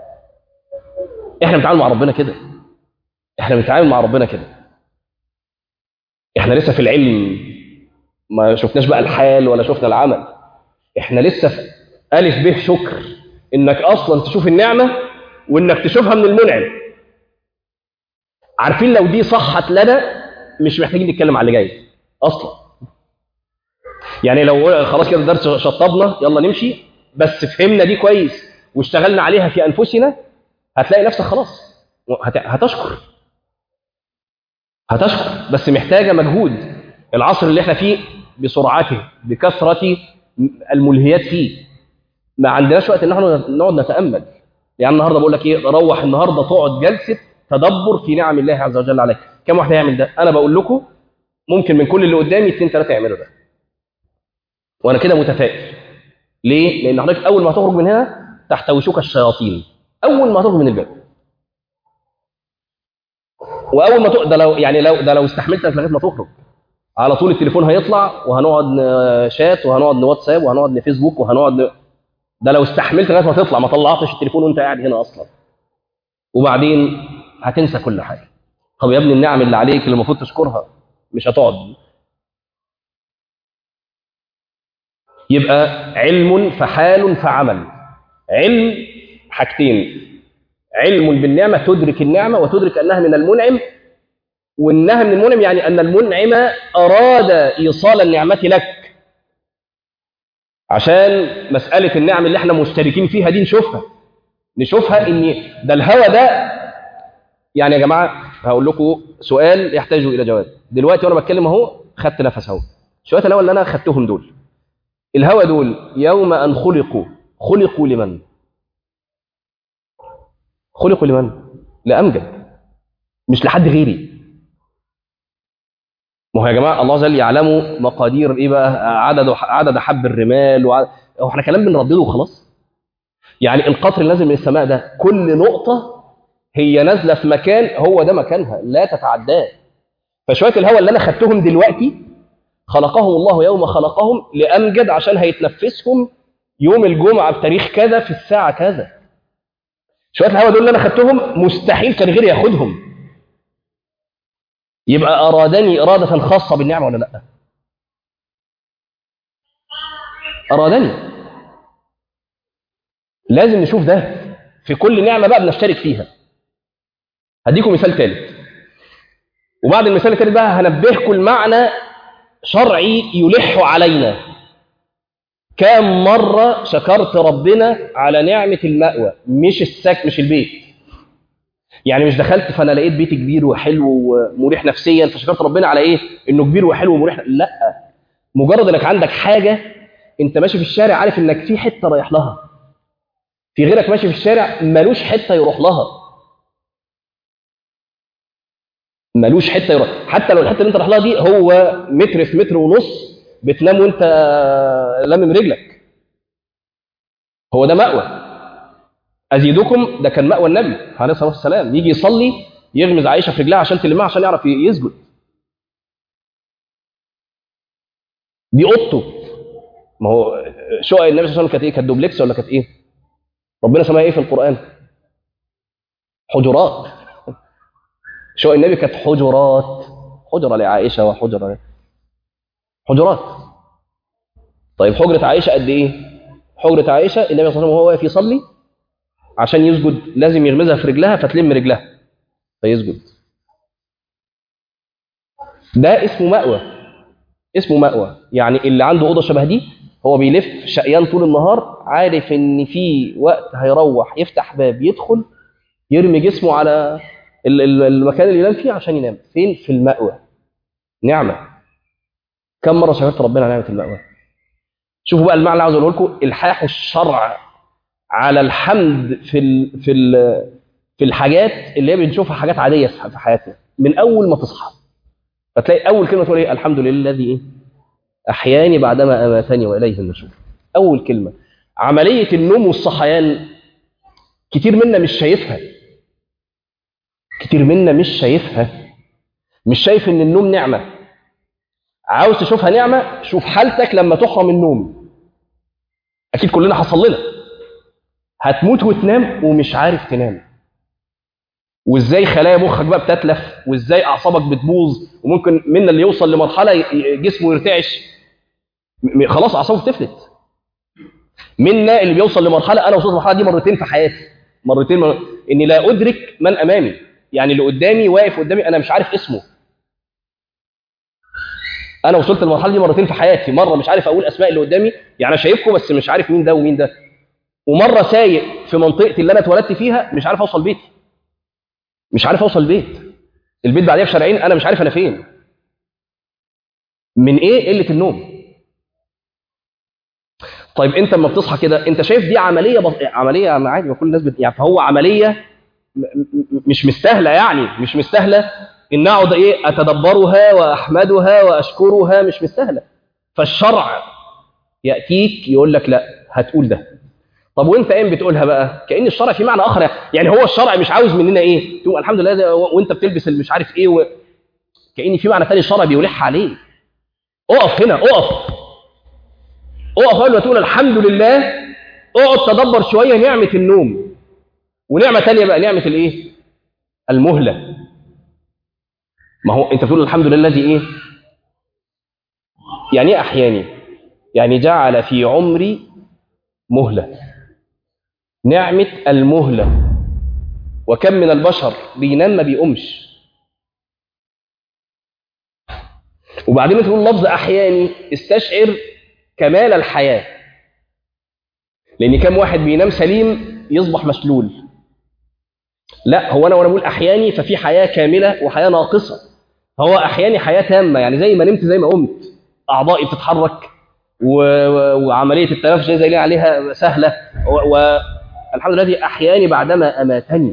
احنا بنتعامل مع ربنا كده احنا بنتعامل مع ربنا كده احنا لسه في العلم ما شفناش بقى الحال ولا شفنا العمل احنا لسه في الف به شكر انك اصلا تشوف النعمه وانك تشوفها من المنعم عارفين لو دي صحت لنا مش محتاجين نتكلم على اللي جاي اصلا يعني لو خلاص كده الدرس شطبنا يلا نمشي بس فهمنا دي كويس واشتغلنا عليها في انفسنا هتلاقي نفسك خلاص هت... هتشكر هتشكر بس محتاجه مجهود العصر اللي احنا فيه بسرعته بكثره الملهيات فيه ما عندناش وقت ان احنا نقعد نتامل يعني النهارده بقول لك ايه روح النهارده تقعد جلسه تدبر في نعم الله عز وجل عليك كم واحد هيعمل ده انا بقول لكم ممكن من كل اللي قدامي اثنين ثلاثه يعملوا ده وانا كده متفائل ليه لان حضرتك اول ما تخرج من هنا تحتوشك الشياطين اول ما تخرج من الباب واول ما تق... ده لو يعني لو ده لو استحملت لغايه ما تخرج على طول التليفون هيطلع وهنقعد شات وهنقعد نواتساب وهنقعد نفيسبوك وهنقعد ن... ده لو استحملت لغايه ما تطلع ما طلعتش التليفون وانت قاعد هنا اصلا وبعدين هتنسى كل حاجه طب يا ابني النعم اللي عليك اللي المفروض تشكرها مش هتقعد يبقى علم فحال فعمل علم حاجتين علم بالنعمة تدرك النعمة وتدرك أنها من المنعم وأنها من المنعم يعني أن المنعم أراد إيصال النعمة لك عشان مسألة النعم اللي احنا مشتركين فيها دي نشوفها نشوفها ان ده الهوى ده يعني يا جماعة هقول لكم سؤال يحتاج إلى جواب دلوقتي وأنا بتكلم أهو خدت نفس أهو شوية الهوى اللي أنا خدتهم دول الهوى دول يوم أن خلقوا خلقوا لمن؟ خلقوا لمن؟ لأمجد مش لحد غيري ما هو يا جماعة الله جل يعلم مقادير إيه بقى عدد عدد حب الرمال وعدد هو احنا كلام بنردده وخلاص يعني القطر اللي نازل من السماء ده كل نقطة هي نازلة في مكان هو ده مكانها لا تتعداه فشوية الهوى اللي أنا خدتهم دلوقتي خلقهم الله يوم خلقهم لأمجد عشان هيتنفسهم يوم الجمعة بتاريخ كذا في الساعة كذا شوية الهوا دول اللي أنا خدتهم مستحيل كان غيري ياخدهم يبقى أرادني إرادة خاصة بالنعمة ولا لأ أرادني لازم نشوف ده في كل نعمة بقى بنشترك فيها هديكم مثال ثالث وبعد المثال الثالث بقى هنبهكم المعنى شرعي يلح علينا كم مرة شكرت ربنا على نعمة المأوى مش السك مش البيت يعني مش دخلت فأنا لقيت بيتي كبير وحلو ومريح نفسيا فشكرت ربنا على إيه إنه كبير وحلو ومريح لا مجرد إنك عندك حاجة أنت ماشي في الشارع عارف إنك في حتة رايح لها في غيرك ماشي في الشارع ملوش حتة يروح لها ملوش حته يروح حتى لو الحته اللي انت رايح لها دي هو متر في متر ونص بتنام وانت لامم رجلك هو ده مأوى ازيدكم ده كان مأوى النبي عليه الصلاه والسلام يجي يصلي يغمز عائشه في رجلها عشان تلمها عشان يعرف يسجد دي اوضته ما هو شقق النبي صلى الله عليه وسلم كانت ايه كانت دوبلكس ولا كانت ايه ربنا سماها ايه في القران حجرات شقق النبي كانت حجرات حجرة لعائشة وحجرة حجرات طيب حجرة عائشة قد إيه؟ حجرة عائشة النبي صلى الله عليه وسلم وهو واقف يصلي عشان يسجد لازم يغمزها في رجلها فتلم رجلها فيسجد ده اسمه مأوى اسمه مأوى يعني اللي عنده أوضة شبه دي هو بيلف شقيان طول النهار عارف إن في وقت هيروح يفتح باب يدخل يرمي جسمه على المكان اللي ينام فيه عشان ينام فين في المأوى نعمة كم مرة شكرت ربنا على نعمة المأوى شوفوا بقى المعنى اللي عاوز اقوله لكم الحاح الشرع على الحمد في ال في ال في الحاجات اللي هي بنشوفها حاجات عادية في حياتنا من أول ما تصحى فتلاقي أول كلمة تقول إيه الحمد لله الذي إيه أحياني بعدما أماتني وإليه النشور أول كلمة عملية النوم والصحيان كتير منا مش شايفها كتير منا مش شايفها مش شايف ان النوم نعمة عاوز تشوفها نعمة شوف حالتك لما تحرم النوم اكيد كلنا حصل لنا هتموت وتنام ومش عارف تنام وازاي خلايا مخك بقى بتتلف وازاي اعصابك بتبوظ وممكن منا اللي يوصل لمرحله جسمه يرتعش خلاص اعصابه بتفلت منا اللي بيوصل لمرحله انا وصلت للمرحله دي مرتين في حياتي مرتين مر... اني لا ادرك من امامي يعني اللي قدامي واقف قدامي انا مش عارف اسمه انا وصلت للمرحله دي مرتين في حياتي مره مش عارف اقول اسماء اللي قدامي يعني انا شايفكم بس مش عارف مين ده ومين ده ومره سايق في منطقتي اللي انا اتولدت فيها مش عارف اوصل بيتي مش عارف اوصل البيت البيت بعديها بشارعين انا مش عارف انا فين من ايه قله النوم طيب انت لما بتصحى كده انت شايف دي عمليه بط... عمليه عادي كل الناس بت... يعني فهو عمليه مش مستاهله يعني مش مستاهله ان اقعد ايه اتدبرها واحمدها واشكرها مش مستاهله فالشرع ياتيك يقول لك لا هتقول ده طب وانت ايه بتقولها بقى كان الشرع في معنى اخر يعني هو الشرع مش عاوز مننا ايه تقول الحمد لله ده وانت بتلبس مش عارف ايه و... كان في معنى ثاني الشرع بيلح عليه اقف هنا اقف اقف قبل ما تقول الحمد لله اقعد تدبر شويه نعمه النوم ونعمه تانية بقى نعمه الايه المهله ما هو انت بتقول الحمد لله الذي ايه يعني ايه احياني يعني جعل في عمري مهله نعمه المهله وكم من البشر بينام ما بيقومش وبعدين تقول لفظ احياني استشعر كمال الحياه لان كم واحد بينام سليم يصبح مشلول لا هو انا وانا بقول احياني ففي حياه كامله وحياه ناقصه هو احياني حياه تامه يعني زي ما نمت زي ما قمت اعضائي بتتحرك و... و... وعمليه التنفس زي اللي عليها سهله والحمد لله الذي احياني بعدما اماتني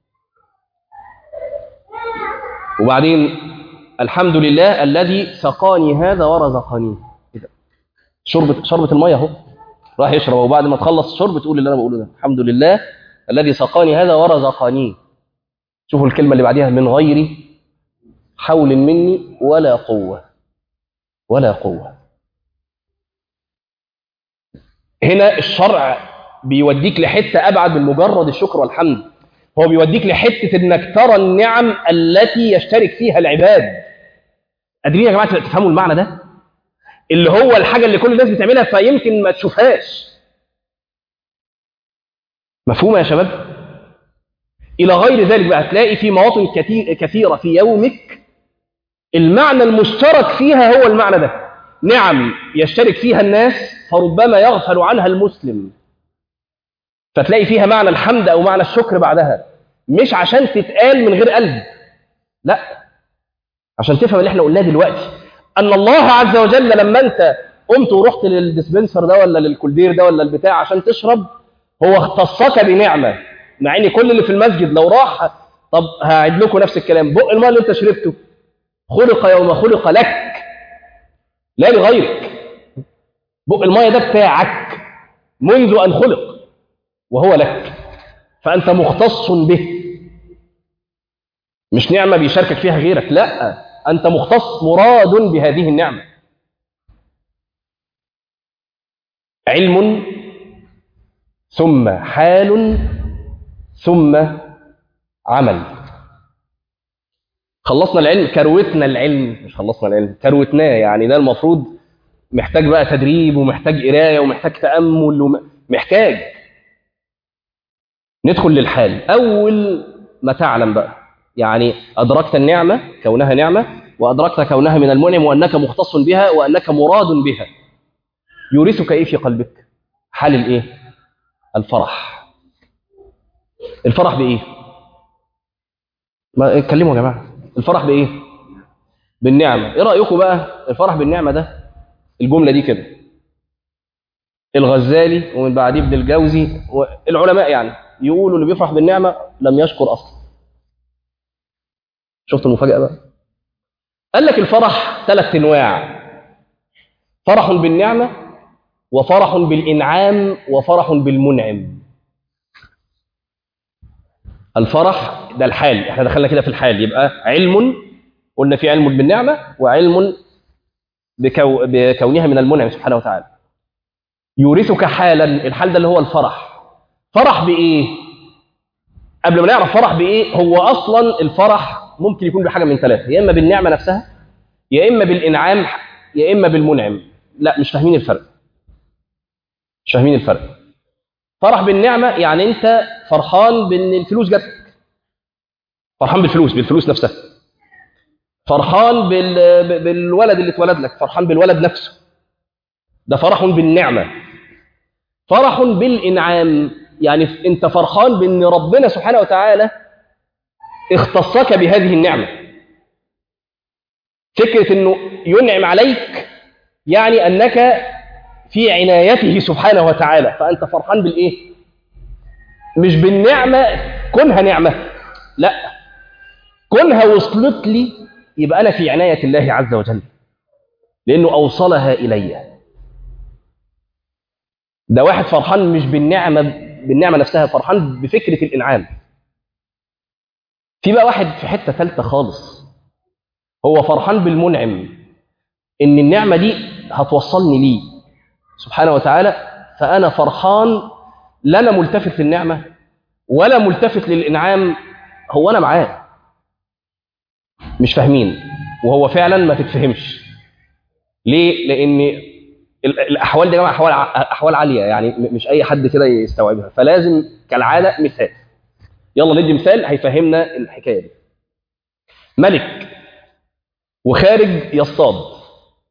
وبعدين الحمد لله الذي سقاني هذا ورزقني إيه ده؟ شربة شربة المية اهو راح يشرب وبعد ما تخلص الشرب تقول اللي انا بقوله ده الحمد لله الذي سقاني هذا ورزقني شوفوا الكلمة اللي بعديها من غير حول مني ولا قوة ولا قوة هنا الشرع بيوديك لحتة أبعد من مجرد الشكر والحمد هو بيوديك لحتة إنك ترى النعم التي يشترك فيها العباد قادرين يا جماعة تفهموا المعنى ده اللي هو الحاجة اللي كل الناس بتعملها فيمكن ما تشوفهاش مفهومة يا شباب إلى غير ذلك بقى هتلاقي في مواطن كتير كثيرة في يومك المعنى المشترك فيها هو المعنى ده نعم يشترك فيها الناس فربما يغفل عنها المسلم فتلاقي فيها معنى الحمد أو معنى الشكر بعدها مش عشان تتقال من غير قلب لا عشان تفهم اللي احنا قلناه دلوقتي أن الله عز وجل لما أنت قمت ورحت للديسبنسر ده ولا للكولدير ده ولا البتاع عشان تشرب هو اختصك بنعمة مع ان كل اللي في المسجد لو راح طب هعيد لكم نفس الكلام بق الماء اللي انت شربته خلق يوم خلق لك لا لغيرك بق الماء ده بتاعك منذ ان خلق وهو لك فانت مختص به مش نعمه بيشاركك فيها غيرك لا انت مختص مراد بهذه النعمه علم ثم حال ثم عمل خلصنا العلم كروتنا العلم مش خلصنا العلم كروتناه يعني ده المفروض محتاج بقى تدريب ومحتاج قرايه ومحتاج تامل ومحتاج ندخل للحال اول ما تعلم بقى يعني ادركت النعمه كونها نعمه وادركت كونها من المنعم وانك مختص بها وانك مراد بها يورثك ايه في قلبك حال الايه الفرح الفرح بايه ما اتكلموا يا جماعه الفرح بايه بالنعمه ايه رايكم بقى الفرح بالنعمه ده الجمله دي كده الغزالي ومن بعديه ابن الجوزي والعلماء يعني يقولوا اللي بيفرح بالنعمه لم يشكر اصلا شفت المفاجاه بقى قال لك الفرح ثلاث انواع فرح بالنعمه وفرح بالانعام وفرح بالمنعم الفرح ده الحال احنا دخلنا كده في الحال يبقى علم قلنا في علم بالنعمه وعلم بكو بكونها من المنعم سبحانه وتعالى يورثك حالا الحال ده اللي هو الفرح فرح بايه قبل ما نعرف فرح بايه هو اصلا الفرح ممكن يكون بحاجه من ثلاثه يا اما بالنعمه نفسها يا اما بالانعام يا اما بالمنعم لا مش فاهمين الفرق مش فاهمين الفرق فرح بالنعمه يعني انت فرحان بان الفلوس جاتك فرحان بالفلوس بالفلوس نفسها فرحان بال... بالولد اللي اتولد لك فرحان بالولد نفسه ده فرح بالنعمه فرح بالانعام يعني انت فرحان بان ربنا سبحانه وتعالى اختصك بهذه النعمه فكره انه ينعم عليك يعني انك في عنايته سبحانه وتعالى فانت فرحان بالايه مش بالنعمه كونها نعمه لا كونها وصلت لي يبقى انا في عنايه الله عز وجل لانه اوصلها الي ده واحد فرحان مش بالنعمه بالنعمه نفسها فرحان بفكره الانعام في بقى واحد في حته ثالثه خالص هو فرحان بالمنعم ان النعمه دي هتوصلني ليه سبحانه وتعالى فانا فرحان لا انا ملتفت للنعمه ولا ملتفت للانعام هو انا معاه مش فاهمين وهو فعلا ما تتفهمش ليه لان ال- الاحوال دي يا جماعه احوال ع- احوال عاليه يعني م- مش اي حد كده يستوعبها فلازم كالعاده مثال يلا ندي مثال هيفهمنا الحكايه دي ملك وخارج يصطاد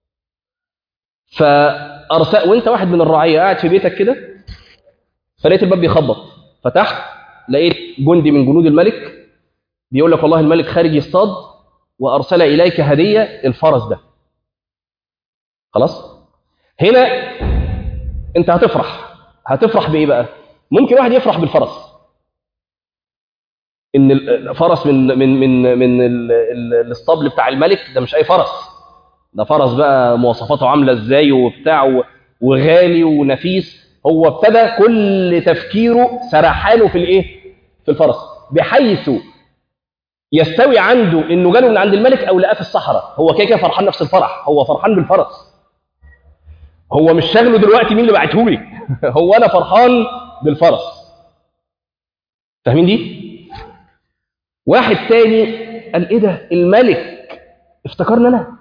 فارسل وانت واحد من الرعيه قاعد في بيتك كده فلقيت الباب بيخبط فتحت لقيت جندي من جنود الملك بيقول لك والله الملك خارج يصطاد وارسل اليك هديه الفرس ده خلاص هنا انت هتفرح هتفرح بايه بقى ممكن واحد يفرح بالفرس ان الفرس من من من من ال- ال- الاسطبل بتاع الملك ده مش اي فرس ده فرس بقى مواصفاته عامله ازاي وبتاع و- وغالي ونفيس هو ابتدى كل تفكيره سرحاله في الايه في الفرس بحيث يستوي عنده انه جاله من عند الملك او لقاه في الصحراء هو كده كده فرحان نفس الفرح هو فرحان بالفرس هو مش شاغله دلوقتي مين اللي بعته لي هو انا فرحان بالفرس فاهمين دي واحد تاني قال ايه ده الملك افتكرني انا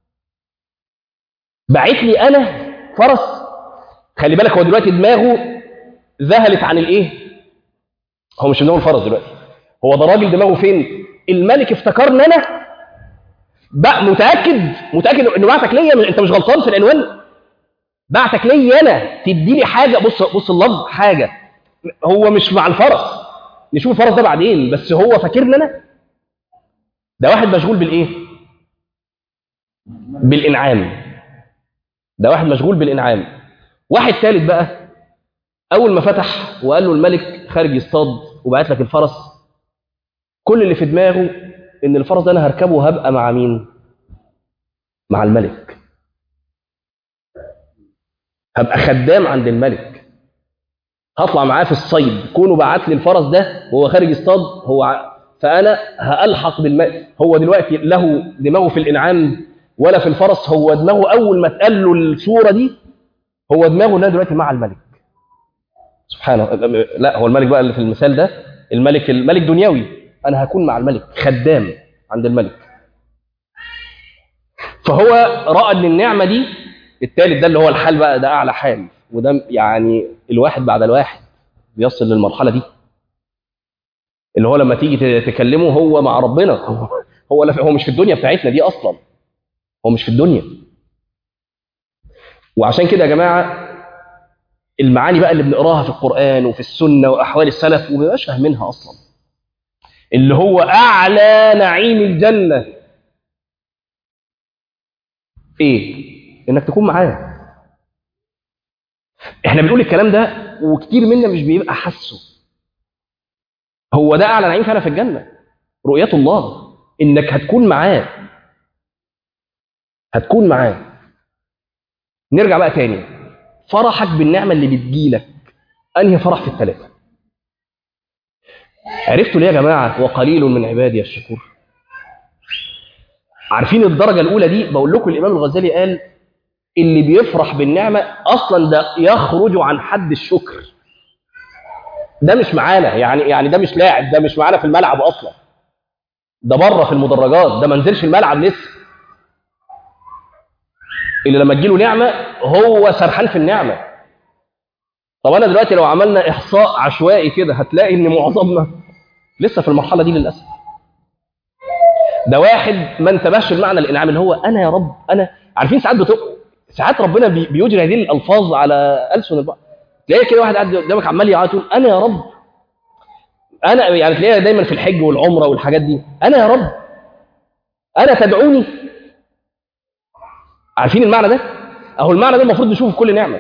بعت لي انا فرس خلي بالك هو دلوقتي دماغه ذهلت عن الايه هو مش في دماغه الفرس دلوقتي هو ده راجل دماغه فين الملك افتكرني انا بقى متاكد متاكد انه بعتك ليا مش- انت مش غلطان في العنوان بعتك ليا انا تدي لي حاجه بص بص اللفظ حاجه هو مش مع الفرس نشوف الفرس ده بعدين بس هو فاكرني انا ده واحد مشغول بالايه بالانعام ده واحد مشغول بالانعام واحد ثالث بقى اول ما فتح وقال له الملك خارج يصطاد وبعت لك الفرس كل اللي في دماغه ان الفرس ده انا هركبه وهبقى مع مين مع الملك هبقى خدام عند الملك هطلع معاه في الصيد كونه بعت لي الفرس ده وهو خارج يصطاد هو ع- فانا هالحق بالملك هو دلوقتي له دماغه في الانعام ولا في الفرس هو دماغه اول ما اتقال له الصوره دي هو دماغه انها دلوقتي مع الملك سبحانه لا هو الملك بقى اللي في المثال ده الملك الملك دنيوي انا هكون مع الملك خدام عند الملك فهو راى ان النعمه دي التالت ده اللي هو الحال بقى ده اعلى حال وده يعني الواحد بعد الواحد بيصل للمرحله دي اللي هو لما تيجي تكلمه هو مع ربنا هو هو, لا- هو مش في الدنيا بتاعتنا دي اصلا هو مش في الدنيا وعشان كده يا جماعه المعاني بقى اللي بنقراها في القران وفي السنه واحوال السلف وما بنبقاش فاهمينها اصلا اللي هو اعلى نعيم الجنه ايه انك تكون معاه احنا بنقول الكلام ده وكتير منا مش بيبقى حاسه هو ده اعلى نعيم فعلا في الجنه رؤيه الله انك هتكون معاه هتكون معاه نرجع بقى تاني فرحك بالنعمه اللي بتجيلك انهي فرح في الثلاثه عرفتوا ليه يا جماعه وقليل من عبادي الشكور عارفين الدرجه الاولى دي بقول لكم الامام الغزالي قال اللي بيفرح بالنعمه اصلا ده يخرج عن حد الشكر ده مش معانا يعني يعني ده مش لاعب ده مش معانا في الملعب اصلا ده بره في المدرجات ده ما نزلش الملعب لسه اللي لما تجيله نعمه هو سرحان في النعمه طب انا دلوقتي لو عملنا احصاء عشوائي كده هتلاقي ان معظمنا لسه في المرحله دي للاسف ده واحد ما انتبهش لمعنى الانعام اللي هو انا يا رب انا عارفين ساعات بتق... ساعات ربنا بي... بيجري هذه الالفاظ على السن البعض تلاقي كده واحد قاعد قدامك عمال يعيط يقول انا يا رب انا يعني تلاقيها دايما في الحج والعمره والحاجات دي انا يا رب انا تدعوني عارفين المعنى ده اهو المعنى ده المفروض نشوفه في كل نعمه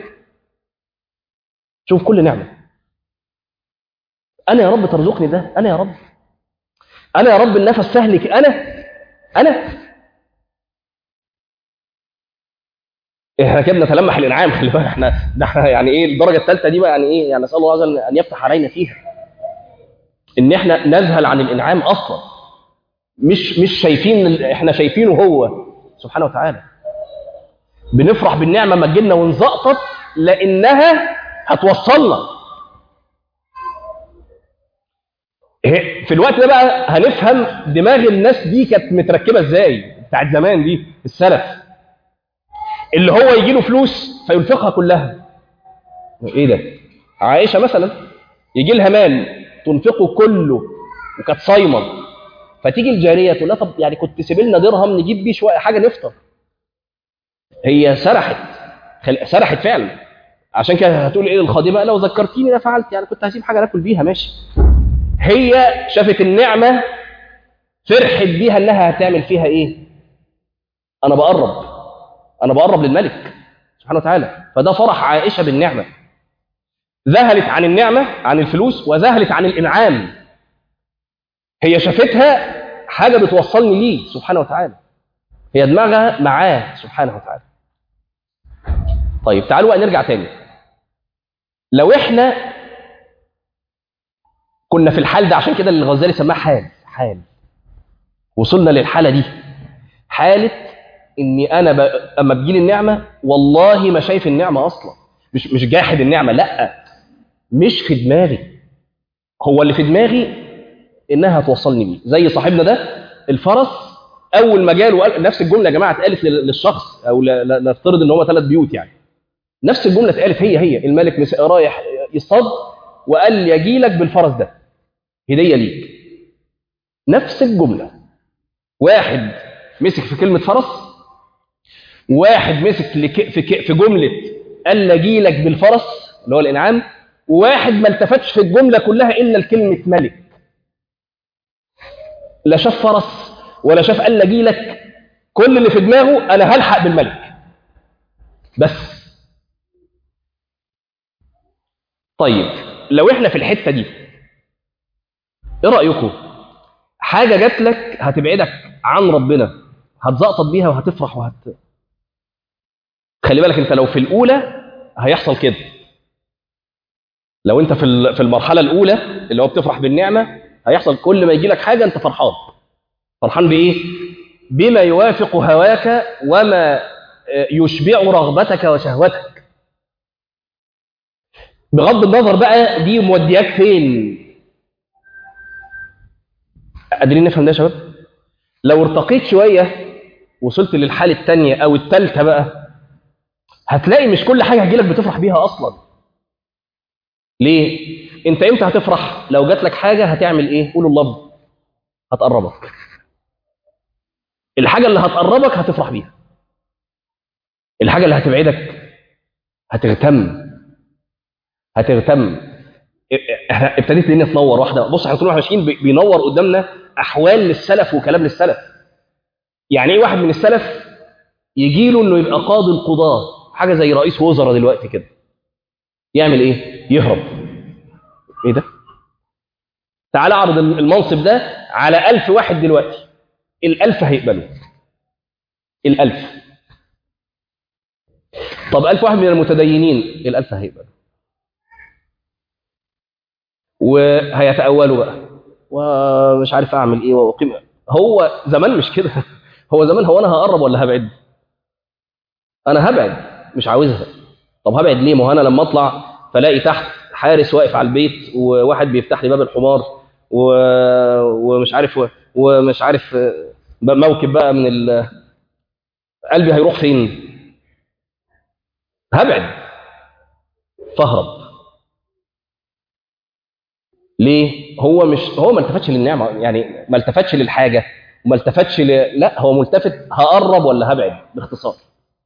شوف كل نعمه انا يا رب ترزقني ده انا يا رب انا يا رب النفس سهل ك- انا انا احنا كده بنتلمح الانعام خلي بالك احنا ده احنا يعني ايه الدرجه الثالثه دي بقى يعني ايه يعني نسال الله عز وجل ان يفتح علينا فيها ان احنا نذهل عن الانعام اصلا مش مش شايفين ال- احنا شايفينه هو سبحانه وتعالى بنفرح بالنعمه ما تجيلنا ونزقطط لانها هتوصلنا في الوقت ده بقى هنفهم دماغ الناس دي كانت متركبه ازاي بتاعت زمان دي السلف اللي هو يجي له فلوس فينفقها كلها ايه ده عائشه مثلا يجي لها مال تنفقه كله وكانت صايمه فتيجي الجاريه تقول لها طب يعني كنت تسيب لنا درهم نجيب بيه شويه حاجه نفطر هي سرحت خل... سرحت فعلا عشان كده هتقول ايه للخادمه لو ذكرتيني ده فعلت يعني كنت هسيب حاجه ناكل بيها ماشي هي شافت النعمه فرحت بيها انها هتعمل فيها ايه انا بقرب انا بقرب للملك سبحانه وتعالى فده فرح عائشه بالنعمه ذهلت عن النعمه عن الفلوس وذهلت عن الانعام هي شافتها حاجه بتوصلني ليه سبحانه وتعالى هي دماغها معاه سبحانه وتعالى طيب تعالوا بقى نرجع تاني لو احنا كنا في الحال ده عشان كده اللي الغزالي سماه حال حال وصلنا للحاله دي حاله اني انا ب... اما بتجيلي النعمه والله ما شايف النعمه اصلا مش مش جاحد النعمه لا مش في دماغي هو اللي في دماغي انها هتوصلني بيه زي صاحبنا ده الفرس اول ما جاله وقال نفس الجمله يا جماعه اتقالت للشخص او ل- ل- نفترض ان هم ثلاث بيوت يعني نفس الجمله اتقالت هي هي الملك مس- رايح يصطاد وقال يجي لك بالفرس ده هديه ليك نفس الجمله واحد مسك في كلمه فرس واحد مسك لك- في ك- في جمله قال اجي لك بالفرس اللي هو الانعام وواحد ما التفتش في الجمله كلها الا لكلمه ملك لا شاف فرس ولا شاف قال اجي لك كل اللي في دماغه انا هلحق بالملك بس طيب لو احنا في الحته دي ايه رايكم حاجه جات لك هتبعدك عن ربنا هتزقطط بيها وهتفرح وهت خلي بالك انت لو في الاولى هيحصل كده لو انت في ال- في المرحله الاولى اللي هو بتفرح بالنعمه هيحصل كل ما يجي لك حاجه انت فرحان فرحان بايه بما يوافق هواك وما آه، يشبع رغبتك وشهوتك بغض النظر بقى دي مودياك فين قادرين نفهم ده يا شباب لو ارتقيت شويه وصلت للحاله الثانيه او الثالثه بقى هتلاقي مش كل حاجه هتجيلك بتفرح بيها اصلا ليه انت امتى هتفرح لو جات لك حاجه هتعمل ايه قولوا الله هتقربك الحاجه اللي هتقربك هتفرح بيها الحاجه اللي هتبعدك هتغتم هتغتم احنا ابتديت لنا تنور واحده بص احنا طول ما احنا ماشيين بي- بينور قدامنا احوال للسلف وكلام للسلف يعني ايه واحد من السلف يجي له انه يبقى قاضي القضاه حاجه زي رئيس وزراء دلوقتي كده يعمل ايه يهرب ايه ده تعال اعرض المنصب ده على ألف واحد دلوقتي الألف هيقبلوا الألف طب ألف واحد من المتدينين الألف هيقبلوا وهيتأولوا بقى ومش عارف أعمل إيه وأقيم هو زمان مش كده هو زمان هو أنا هقرب ولا هبعد أنا هبعد مش عاوزها طب هبعد ليه ما هو أنا لما أطلع فلاقي تحت حارس واقف على البيت وواحد بيفتح لي باب الحمار و... ومش عارف ومش عارف موكب بقى من ال... قلبي هيروح فين هبعد فاهرب ليه هو مش هو ما التفتش للنعمه يعني ما التفتش للحاجه وما التفتش ل... لا هو ملتفت هقرب ولا هبعد باختصار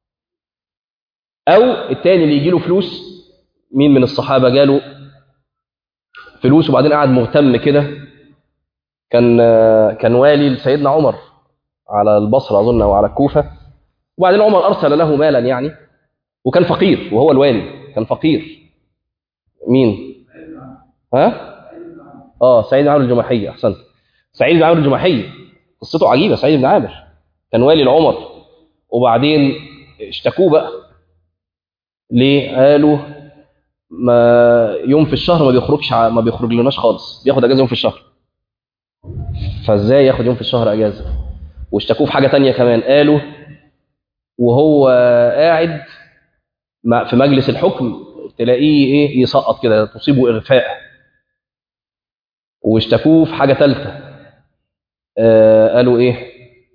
او التاني اللي يجي له فلوس مين من الصحابه جاله فلوس وبعدين قعد مهتم كده كان كان والي لسيدنا عمر على البصره اظن او على الكوفه وبعدين عمر ارسل له مالا يعني وكان فقير وهو الوالي كان فقير مين ها اه سعيد بن عامر الجماحي احسنت سعيد بن عامر الجماحي قصته عجيبه سعيد بن عامر كان والي لعمر وبعدين اشتكوه بقى ليه قالوا ما يوم في الشهر ما بيخرجش ع- ما بيخرج لناش خالص بياخد اجازه يوم في الشهر فازاي ياخد يوم في الشهر اجازه واشتكوه في حاجه تانية كمان قالوا وهو قاعد مع- في مجلس الحكم تلاقيه ايه يسقط كده تصيبه اغفاء واشتكوه في حاجه ثالثه آه قالوا ايه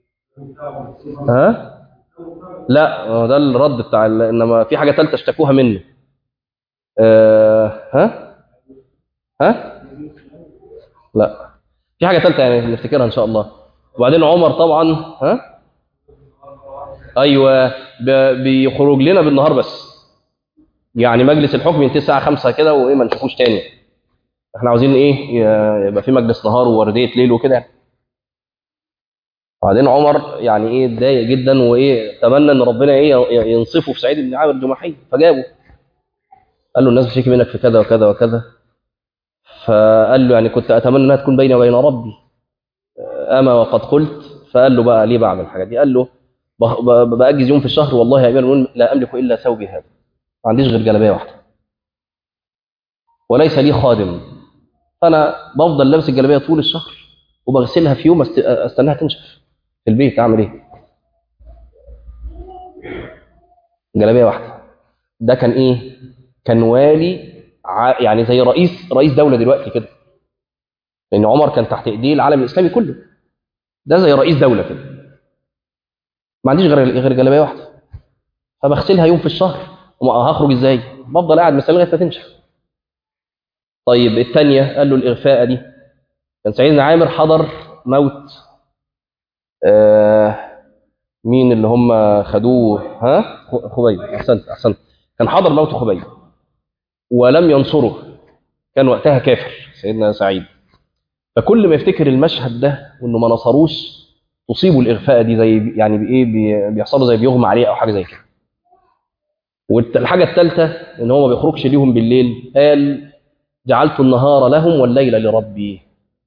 ها لا هو ده الرد بتاع ال- انما في حاجه ثالثه اشتكوها منه آه ها ها لا في حاجه ثالثه يعني نفتكرها ان شاء الله وبعدين عمر طبعا ها ايوه ب- بيخرج لنا بالنهار بس يعني مجلس الحكم ينتهي الساعه 5 كده وايه ما نشوفوش تاني احنا عاوزين ايه ي- يبقى في مجلس نهار وورديه ليل وكده يعني. وبعدين عمر يعني ايه اتضايق جدا وايه تمنى ان ربنا ايه ي- ينصفه في سعيد بن عامر الجمحي فجابه قال له الناس بتشتكي منك في كذا وكذا وكذا فقال له يعني كنت اتمنى انها تكون بيني وبين ربي اما وقد قلت فقال له بقى ليه بعمل الحاجه دي قال له ب- ب- باجز يوم في الشهر والله يا امير المؤمنين لا املك الا ثوبي هذا ما عنديش غير جلابيه واحده وليس لي خادم فانا بفضل لابس الجلابيه طول الشهر وبغسلها في يوم أست- استناها تنشف في البيت اعمل ايه جلابيه واحده ده كان ايه كان والي ع- يعني زي رئيس رئيس دوله دلوقتي كده لان عمر كان تحت ايديه العالم الاسلامي كله ده زي رئيس دوله كده ما عنديش غير غير جلابيه واحده فبغسلها يوم في الشهر وما هخرج ازاي بفضل قاعد مستني لغايه ما تنشف طيب الثانيه قال له الاغفاء دي كان سيدنا عامر حضر موت آه مين اللي هم خدوه ها خ- خبيب احسنت احسنت كان حضر موت خبيب ولم ينصره كان وقتها كافر سيدنا سعيد فكل ما يفتكر المشهد ده وانه ما نصروش تصيبه الاغفاء دي زي يعني بايه بي- بيحصل له زي بيغمى عليه او حاجه زي كده والحاجه الثالثه ان هو ما بيخرجش ليهم بالليل قال جعلت النهار لهم والليل لربي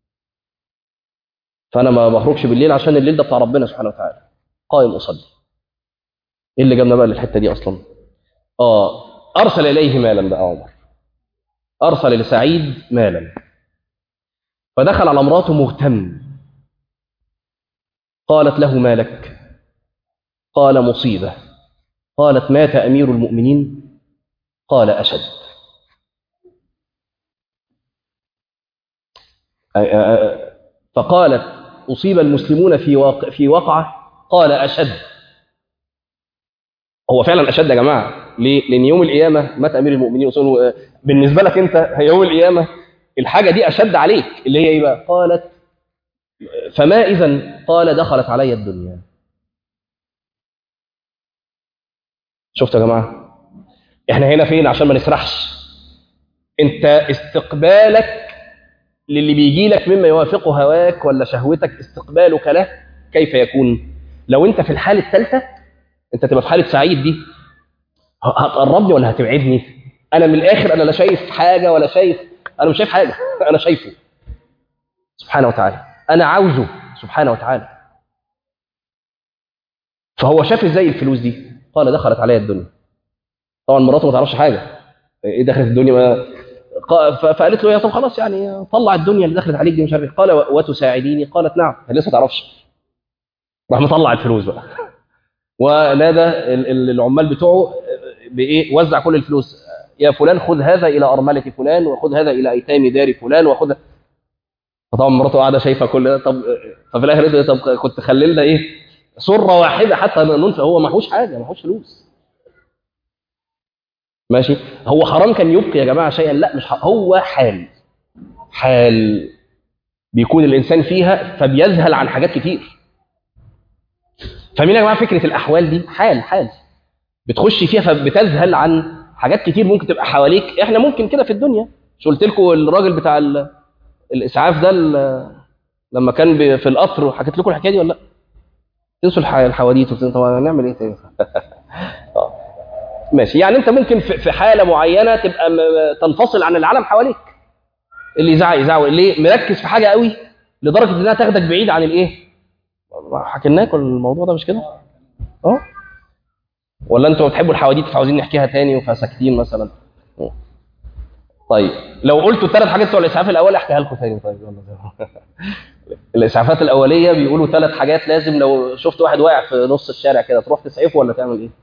فانا ما بخرجش بالليل عشان الليل ده بتاع ربنا سبحانه وتعالى قائم اصلي ايه اللي جابنا بقى للحته دي اصلا اه ارسل اليه مالا بقى عمر ارسل لسعيد مالا فدخل على امراته مهتم قالت له ما لك قال مصيبه قالت مات امير المؤمنين قال اشد أ- أ- أ- فقالت اصيب المسلمون في واقع في وقعه قال اشد هو فعلا اشد يا جماعه ليه؟ لان يوم القيامه مات امير المؤمنين وصلوا بالنسبه لك انت يوم القيامه الحاجه دي اشد عليك اللي هي ايه بقى؟ قالت فما اذا قال دخلت علي الدنيا شفتوا يا جماعه احنا هنا فين عشان ما نسرحش انت استقبالك للي بيجي لك مما يوافق هواك ولا شهوتك استقبالك له كيف يكون لو انت في الحاله الثالثه انت تبقى في حاله سعيد دي ه- هتقربني ولا هتبعدني انا من الاخر انا لا شايف حاجه ولا شايف انا مش شايف حاجه انا شايفه سبحانه وتعالى انا عاوزه سبحانه وتعالى فهو شاف ازاي الفلوس دي قال دخلت عليا الدنيا طبعا مراته ما تعرفش حاجه ايه دخلت الدنيا ما قا- ف- فقالت له يا طب خلاص يعني طلع الدنيا اللي دخلت عليك دي مش عارف إيه. قال و- وتساعديني قالت نعم هي لسه ما تعرفش راح مطلع الفلوس بقى ونادى ال- ال- العمال بتوعه بايه وزع كل الفلوس يا فلان خذ هذا الى ارمله فلان وخذ هذا الى ايتام دار فلان وخذ فطبعا مراته قاعده شايفه كل ده طب ففي الاخر قالت له طب كنت خلي لنا ايه سره واحده حتى ننفق هو معهوش حاجه معهوش فلوس ماشي هو حرام كان يبقي يا جماعه شيئا لا مش ح- هو حال حال بيكون الانسان فيها فبيذهل عن حاجات كتير فاهمين يا جماعه فكره الاحوال دي حال حال بتخش فيها فبتذهل عن حاجات كتير ممكن تبقى حواليك احنا ممكن كده في الدنيا مش قلت لكم الراجل بتاع ال- الاسعاف ده ال- لما كان ب- في القطر وحكيت لكم الحكايه دي ولا لا تنسوا الح- الحواديت وتنسوا- طب هنعمل ايه تاني آه. ماشي يعني انت ممكن في في حاله معينه تبقى م- تنفصل عن العالم حواليك اللي يزعق يزعق ليه مركز في حاجه قوي لدرجه انها تاخدك بعيد عن الايه حكينا الموضوع ده مش كده اه ولا انتوا بتحبوا الحواديت فعاوزين نحكيها تاني فساكتين مثلا اه. طيب لو قلتوا الثلاث حاجات بتوع الاسعاف الاول احكيها لكم تاني طيب يلا الاسعافات الاوليه بيقولوا ثلاث حاجات لازم لو شفت واحد واقع في نص الشارع كده تروح تسعفه ولا تعمل ايه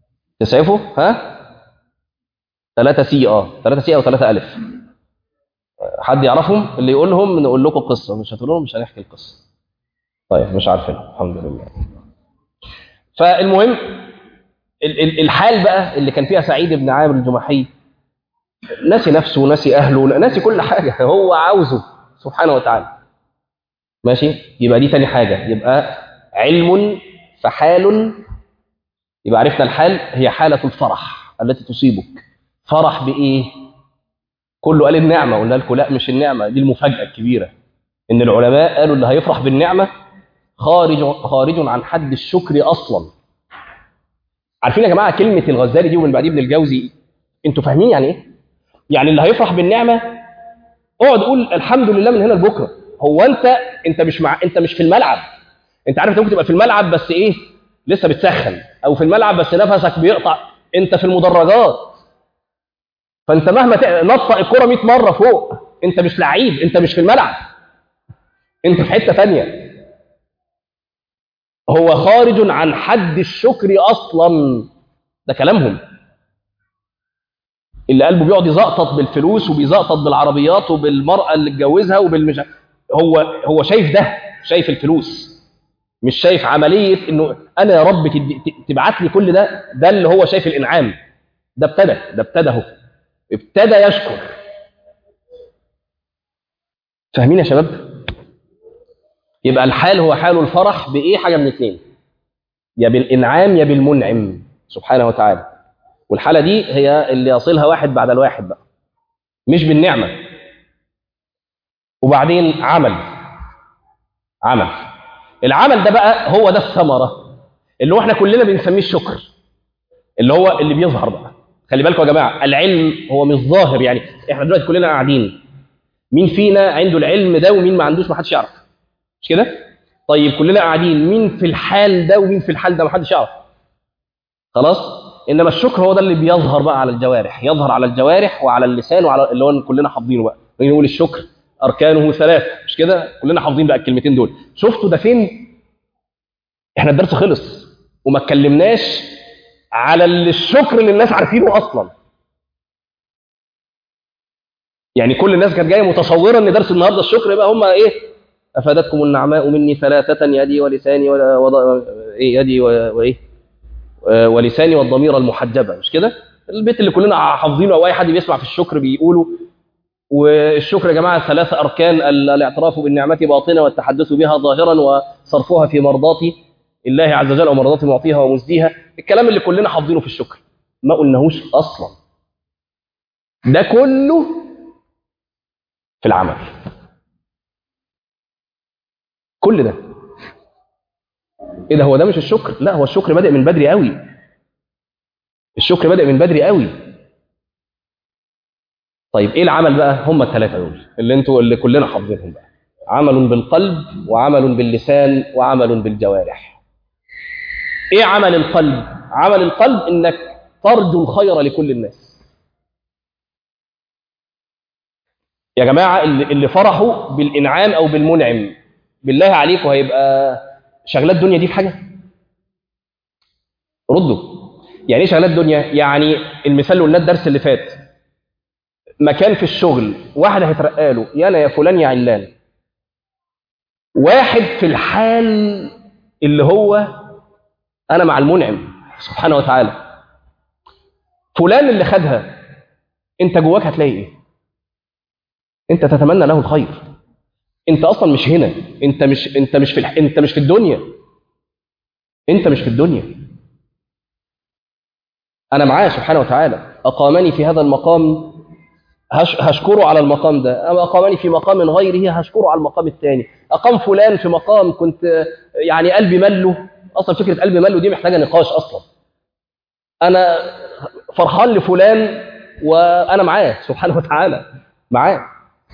تسعفه ها ثلاثة سي اه ثلاثة سي او ثلاثة الف حد يعرفهم اللي يقولهم نقول لكم قصه مش هتقول لهم مش هنحكي القصه طيب مش عارفين الحمد لله فالمهم ال- ال- الحال بقى اللي كان فيها سعيد بن عامر الجمحي ناسي نفسه وناسي اهله ناسي كل حاجه هو عاوزه سبحانه وتعالى ماشي يبقى دي تاني حاجه يبقى علم فحال يبقى عرفنا الحال هي حاله الفرح التي تصيبك فرح بايه كله قال النعمه قلنا لكم لا مش النعمه دي المفاجاه الكبيره ان العلماء قالوا اللي هيفرح بالنعمه خارج خارج عن حد الشكر اصلا عارفين يا جماعه كلمه الغزالي دي ومن بعديه ابن الجوزي انتوا فاهمين يعني ايه يعني اللي هيفرح بالنعمه اقعد قول الحمد لله من هنا لبكره هو انت انت مش مع انت مش في الملعب انت عارف انت ممكن تبقى في الملعب بس ايه لسه بتسخن او في الملعب بس نفسك بيقطع انت في المدرجات فانت مهما ت- نطق الكره 100 مره فوق انت مش لعيب انت مش في الملعب انت في حته ثانيه هو خارج عن حد الشكر اصلا ده كلامهم اللي قلبه بيقعد يزقطط بالفلوس وبيزقطط بالعربيات وبالمرأة اللي اتجوزها وبالمش هو هو شايف ده شايف الفلوس مش شايف عملية انه انا يا رب تدي- ت- تبعت لي كل ده ده اللي هو شايف الانعام ده ابتدى ده ابتدى اهو ابتدى يشكر فاهمين يا شباب يبقى الحال هو حال الفرح بايه حاجه من اثنين يا بالانعام يا بالمنعم سبحانه وتعالى والحاله دي هي اللي يصلها واحد بعد الواحد بقى مش بالنعمه وبعدين عمل عمل العمل ده بقى هو ده الثمره اللي هو احنا كلنا بنسميه الشكر اللي هو اللي بيظهر بقى خلي بالكم يا جماعه العلم هو مش ظاهر يعني احنا دلوقتي كلنا قاعدين مين فينا عنده العلم ده ومين ما عندوش ما حدش يعرف مش كده طيب كلنا قاعدين مين في الحال ده ومين في الحال ده ما حدش يعرف خلاص انما الشكر هو ده اللي بيظهر بقى على الجوارح يظهر على الجوارح وعلى اللسان وعلى اللي هو كلنا حافظينه بقى نقول الشكر اركانه ثلاثه مش كده كلنا حافظين بقى الكلمتين دول شفتوا ده فين احنا الدرس خلص وما اتكلمناش على اللي الشكر اللي الناس عارفينه اصلا يعني كل الناس كانت جايه متصوره ان درس النهارده الشكر يبقى هم ايه افادتكم النعماء مني ثلاثه يدي ولساني ولا وض... ايه يدي و- وايه آه، ولساني والضمير المحجبه مش كده البيت اللي كلنا حافظينه او اي حد بيسمع في الشكر بيقوله والشكر يا جماعه ثلاث اركان ال- الاعتراف بالنعمه باطنه والتحدث بها ظاهرا وصرفها في مرضات الله عز وجل ومرضات معطيها ومزديها الكلام اللي كلنا حافظينه في الشكر ما قلناهوش اصلا ده كله في العمل كل ده ايه ده هو ده مش الشكر لا هو الشكر بادئ من بدري قوي الشكر بادئ من بدري قوي طيب ايه العمل بقى هم الثلاثه دول اللي انتوا اللي كلنا حافظينهم بقى عمل بالقلب وعمل باللسان وعمل بالجوارح ايه عمل القلب عمل القلب انك ترجو الخير لكل الناس يا جماعه اللي اللي فرحوا بالانعام او بالمنعم بالله عليكم هيبقى شغلات الدنيا دي في حاجه ردوا يعني ايه شغلات الدنيا يعني المثال اللي قلناه الدرس اللي فات مكان في الشغل واحد هيترقى له يانا يا فلان يا علان واحد في الحال اللي هو انا مع المنعم سبحانه وتعالى فلان اللي خدها انت جواك هتلاقي ايه انت تتمنى له الخير انت اصلا مش هنا انت مش انت مش في الح... انت مش في الدنيا انت مش في الدنيا انا معاه سبحانه وتعالى اقامني في هذا المقام هش... هشكره على المقام ده أما اقامني في مقام غيره هشكره على المقام الثاني اقام فلان في مقام كنت يعني قلبي مله اصلا فكره قلبي مله دي محتاجه نقاش اصلا انا فرحان لفلان وانا معاه سبحانه وتعالى معاه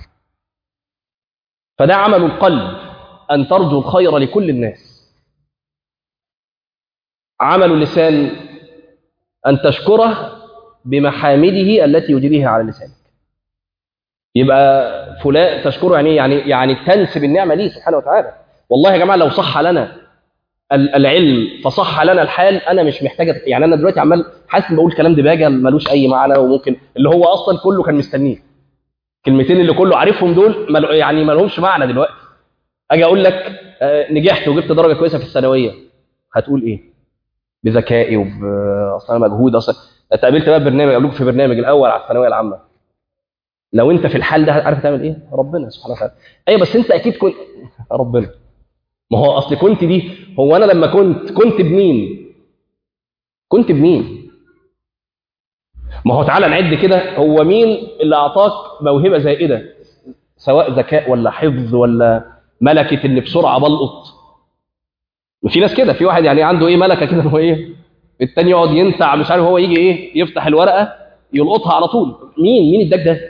فده عمل القلب أن ترجو الخير لكل الناس عمل اللسان أن تشكره بمحامده التي يجريها على لسانك يبقى فلان تشكره يعني يعني يعني تنسب النعمة ليه سبحانه وتعالى والله يا جماعة لو صح لنا العلم فصح لنا الحال انا مش محتاج يعني انا دلوقتي عمال حاسس بقول كلام دباجه ملوش اي معنى وممكن اللي هو اصلا كله كان مستنيه الكلمتين اللي كله عارفهم دول مل... يعني ما لهمش معنى دلوقتي اجي اقول لك آه، نجحت وجبت درجه كويسه في الثانويه هتقول ايه بذكائي وب اصلا انا مجهود اصلا اتقابلت بقى برنامج قالوا في برنامج الاول على الثانويه العامه لو انت في الحال ده عارف تعمل ايه ربنا سبحانه وتعالى ايوه بس انت اكيد كنت ربنا ما هو اصل كنت دي هو انا لما كنت كنت بمين كنت بمين ما هو تعالى نعد كده هو مين اللي اعطاك موهبه زائده سواء ذكاء ولا حفظ ولا ملكه ان بسرعه بلقط في ناس كده في واحد يعني عنده ايه ملكه كده هو ايه التاني يقعد ينسع مش عارف هو يجي ايه يفتح الورقه يلقطها على طول مين مين اداك ده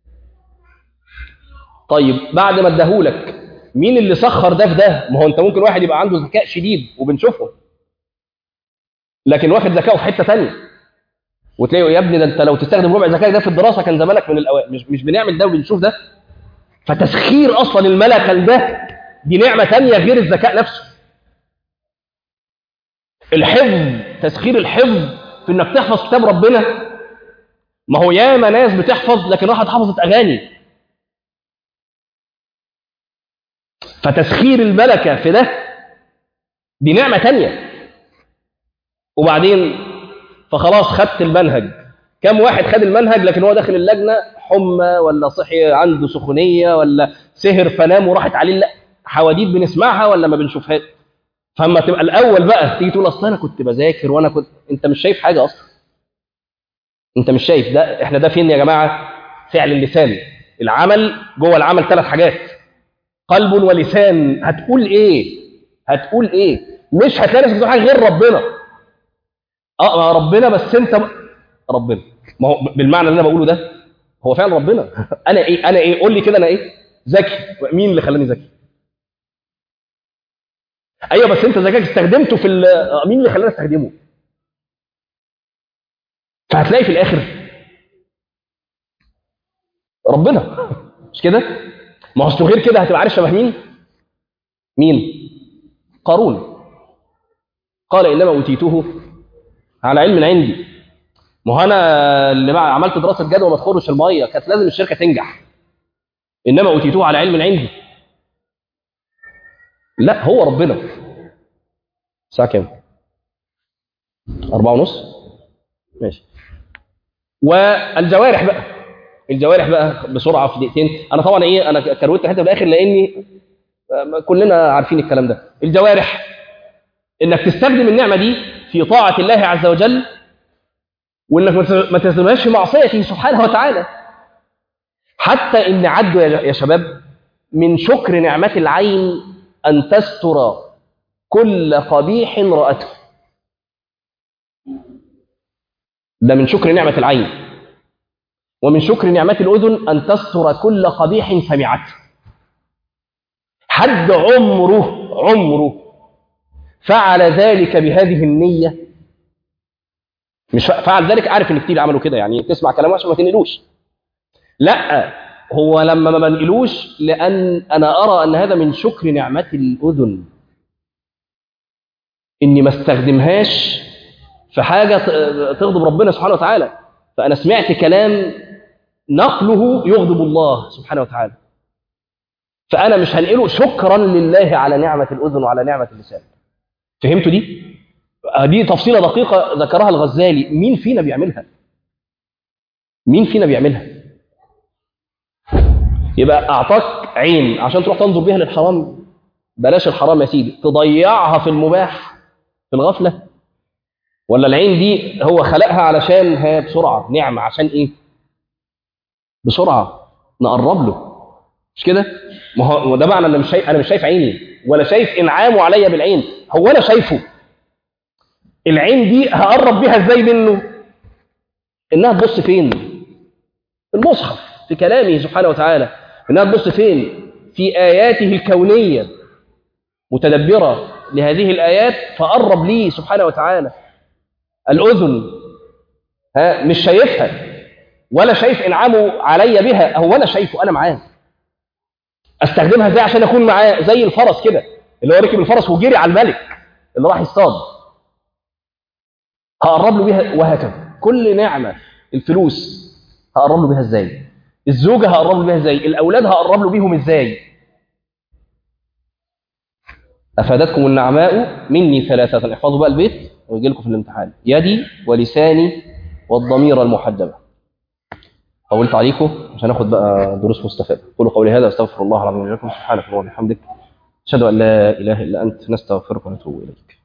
طيب بعد ما اداهولك مين اللي سخر ده في ده ما هو انت ممكن واحد يبقى عنده ذكاء شديد وبنشوفه لكن واخد ذكائه في حته ثانيه وتلاقيه يا ابني ده انت لو تستخدم ربع ذكائك ده في الدراسه كان زمانك من الاوائل مش مش بنعمل ده وبنشوف ده فتسخير اصلا الملكه ده دي نعمه ثانيه غير الذكاء نفسه الحفظ تسخير الحفظ في انك تحفظ كتاب ربنا ما هو ياما ناس بتحفظ لكن راحت حفظت اغاني فتسخير الملكه في ده دي نعمه تانية وبعدين فخلاص خدت المنهج كم واحد خد المنهج لكن هو داخل اللجنه حمى ولا صحي عنده سخونيه ولا سهر فنام وراحت عليه لا حواديت بنسمعها ولا ما بنشوفهاش فاما تبقى الاول بقى تيجي تقول اصل انا كنت بذاكر وانا كنت انت مش شايف حاجه اصلا انت مش شايف ده احنا ده فين يا جماعه فعل اللسان العمل جوه العمل ثلاث حاجات قلب ولسان هتقول ايه هتقول ايه مش هتلاقي نفسك بتقول حاجه غير ربنا اه ما ربنا بس انت ب... ربنا ما هو بالمعنى اللي انا بقوله ده هو فعلا ربنا انا ايه انا ايه قول لي كده انا ايه ذكي مين اللي خلاني ذكي ايوه بس انت ذكاك استخدمته في ال- مين اللي خلاني استخدمه فهتلاقي في الاخر ربنا مش كده ما هو أصله غير كده هتبقى عارف شبه مين مين قارون قال انما اوتيته على علم عندي ما هو انا اللي بقى عملت دراسه جدوى ما تخرش الميه كانت لازم الشركه تنجح انما اوتيته على علم عندي لا هو ربنا الساعه كام أربعة ونص ماشي والجوارح بقى الجوارح بقى بسرعه في دقيقتين انا طبعا ايه انا كروت الحته في الاخر لاني آه، كلنا عارفين الكلام ده الجوارح انك تستخدم النعمه دي في طاعه الله عز وجل وانك ما تز- ما تستخدمهاش في معصيته سبحانه وتعالى حتى ان عدوا يا يا شباب من شكر نعمه العين ان تستر كل قبيح راته ده من شكر نعمه العين ومن شكر نعمه الاذن ان تستر كل قبيح سمعته حد عمره عمره فعل ذلك بهذه النية مش فعل ذلك عارف ان كتير عملوا كده يعني تسمع كلام عشان ما تنقلوش لا هو لما ما بنقلوش لان انا ارى ان هذا من شكر نعمه الاذن اني ما استخدمهاش في حاجه ت- تغضب ربنا سبحانه وتعالى فانا سمعت كلام نقله يغضب الله سبحانه وتعالى فانا مش هنقله شكرا لله على نعمه الاذن وعلى نعمه اللسان فهمتوا دي آه دي تفصيله دقيقه ذكرها الغزالي مين فينا بيعملها مين فينا بيعملها يبقى اعطاك عين عشان تروح تنظر بيها للحرام بلاش الحرام يا سيدي تضيعها في المباح في الغفله ولا العين دي هو خلقها علشان هي بسرعه نعمه عشان ايه بسرعه نقرب له مش كده ما هو ده معنى انا مش شايف انا مش شايف عيني ولا شايف انعامه عليا بالعين هو انا شايفه العين دي هقرب بيها ازاي منه انها تبص فين في المصحف في كلامه سبحانه وتعالى انها تبص فين في اياته الكونيه متدبره لهذه الايات فقرب لي سبحانه وتعالى الاذن ها مش شايفها ولا شايف انعامه علي بها هو انا شايفه انا معاه استخدمها ازاي عشان اكون معاه زي الفرس كده اللي هو ركب الفرس وجري على الملك اللي راح يصطاد هقرب له بيها وهكذا كل نعمه الفلوس هقرب له بيها ازاي الزوجة هقرب له بيها ازاي الأولاد هقرب له بيهم ازاي أفادتكم النعماء مني ثلاثة احفظوا بقى البيت ويجي لكم في الامتحان يدي ولساني والضمير المحجبة طولت عليكم عشان ناخد بقى دروس مستفادة قولوا قولي هذا واستغفر الله العظيم لكم سبحانك اللهم وبحمدك أشهد أن لا إله إلا أنت نستغفرك ونتوب إليك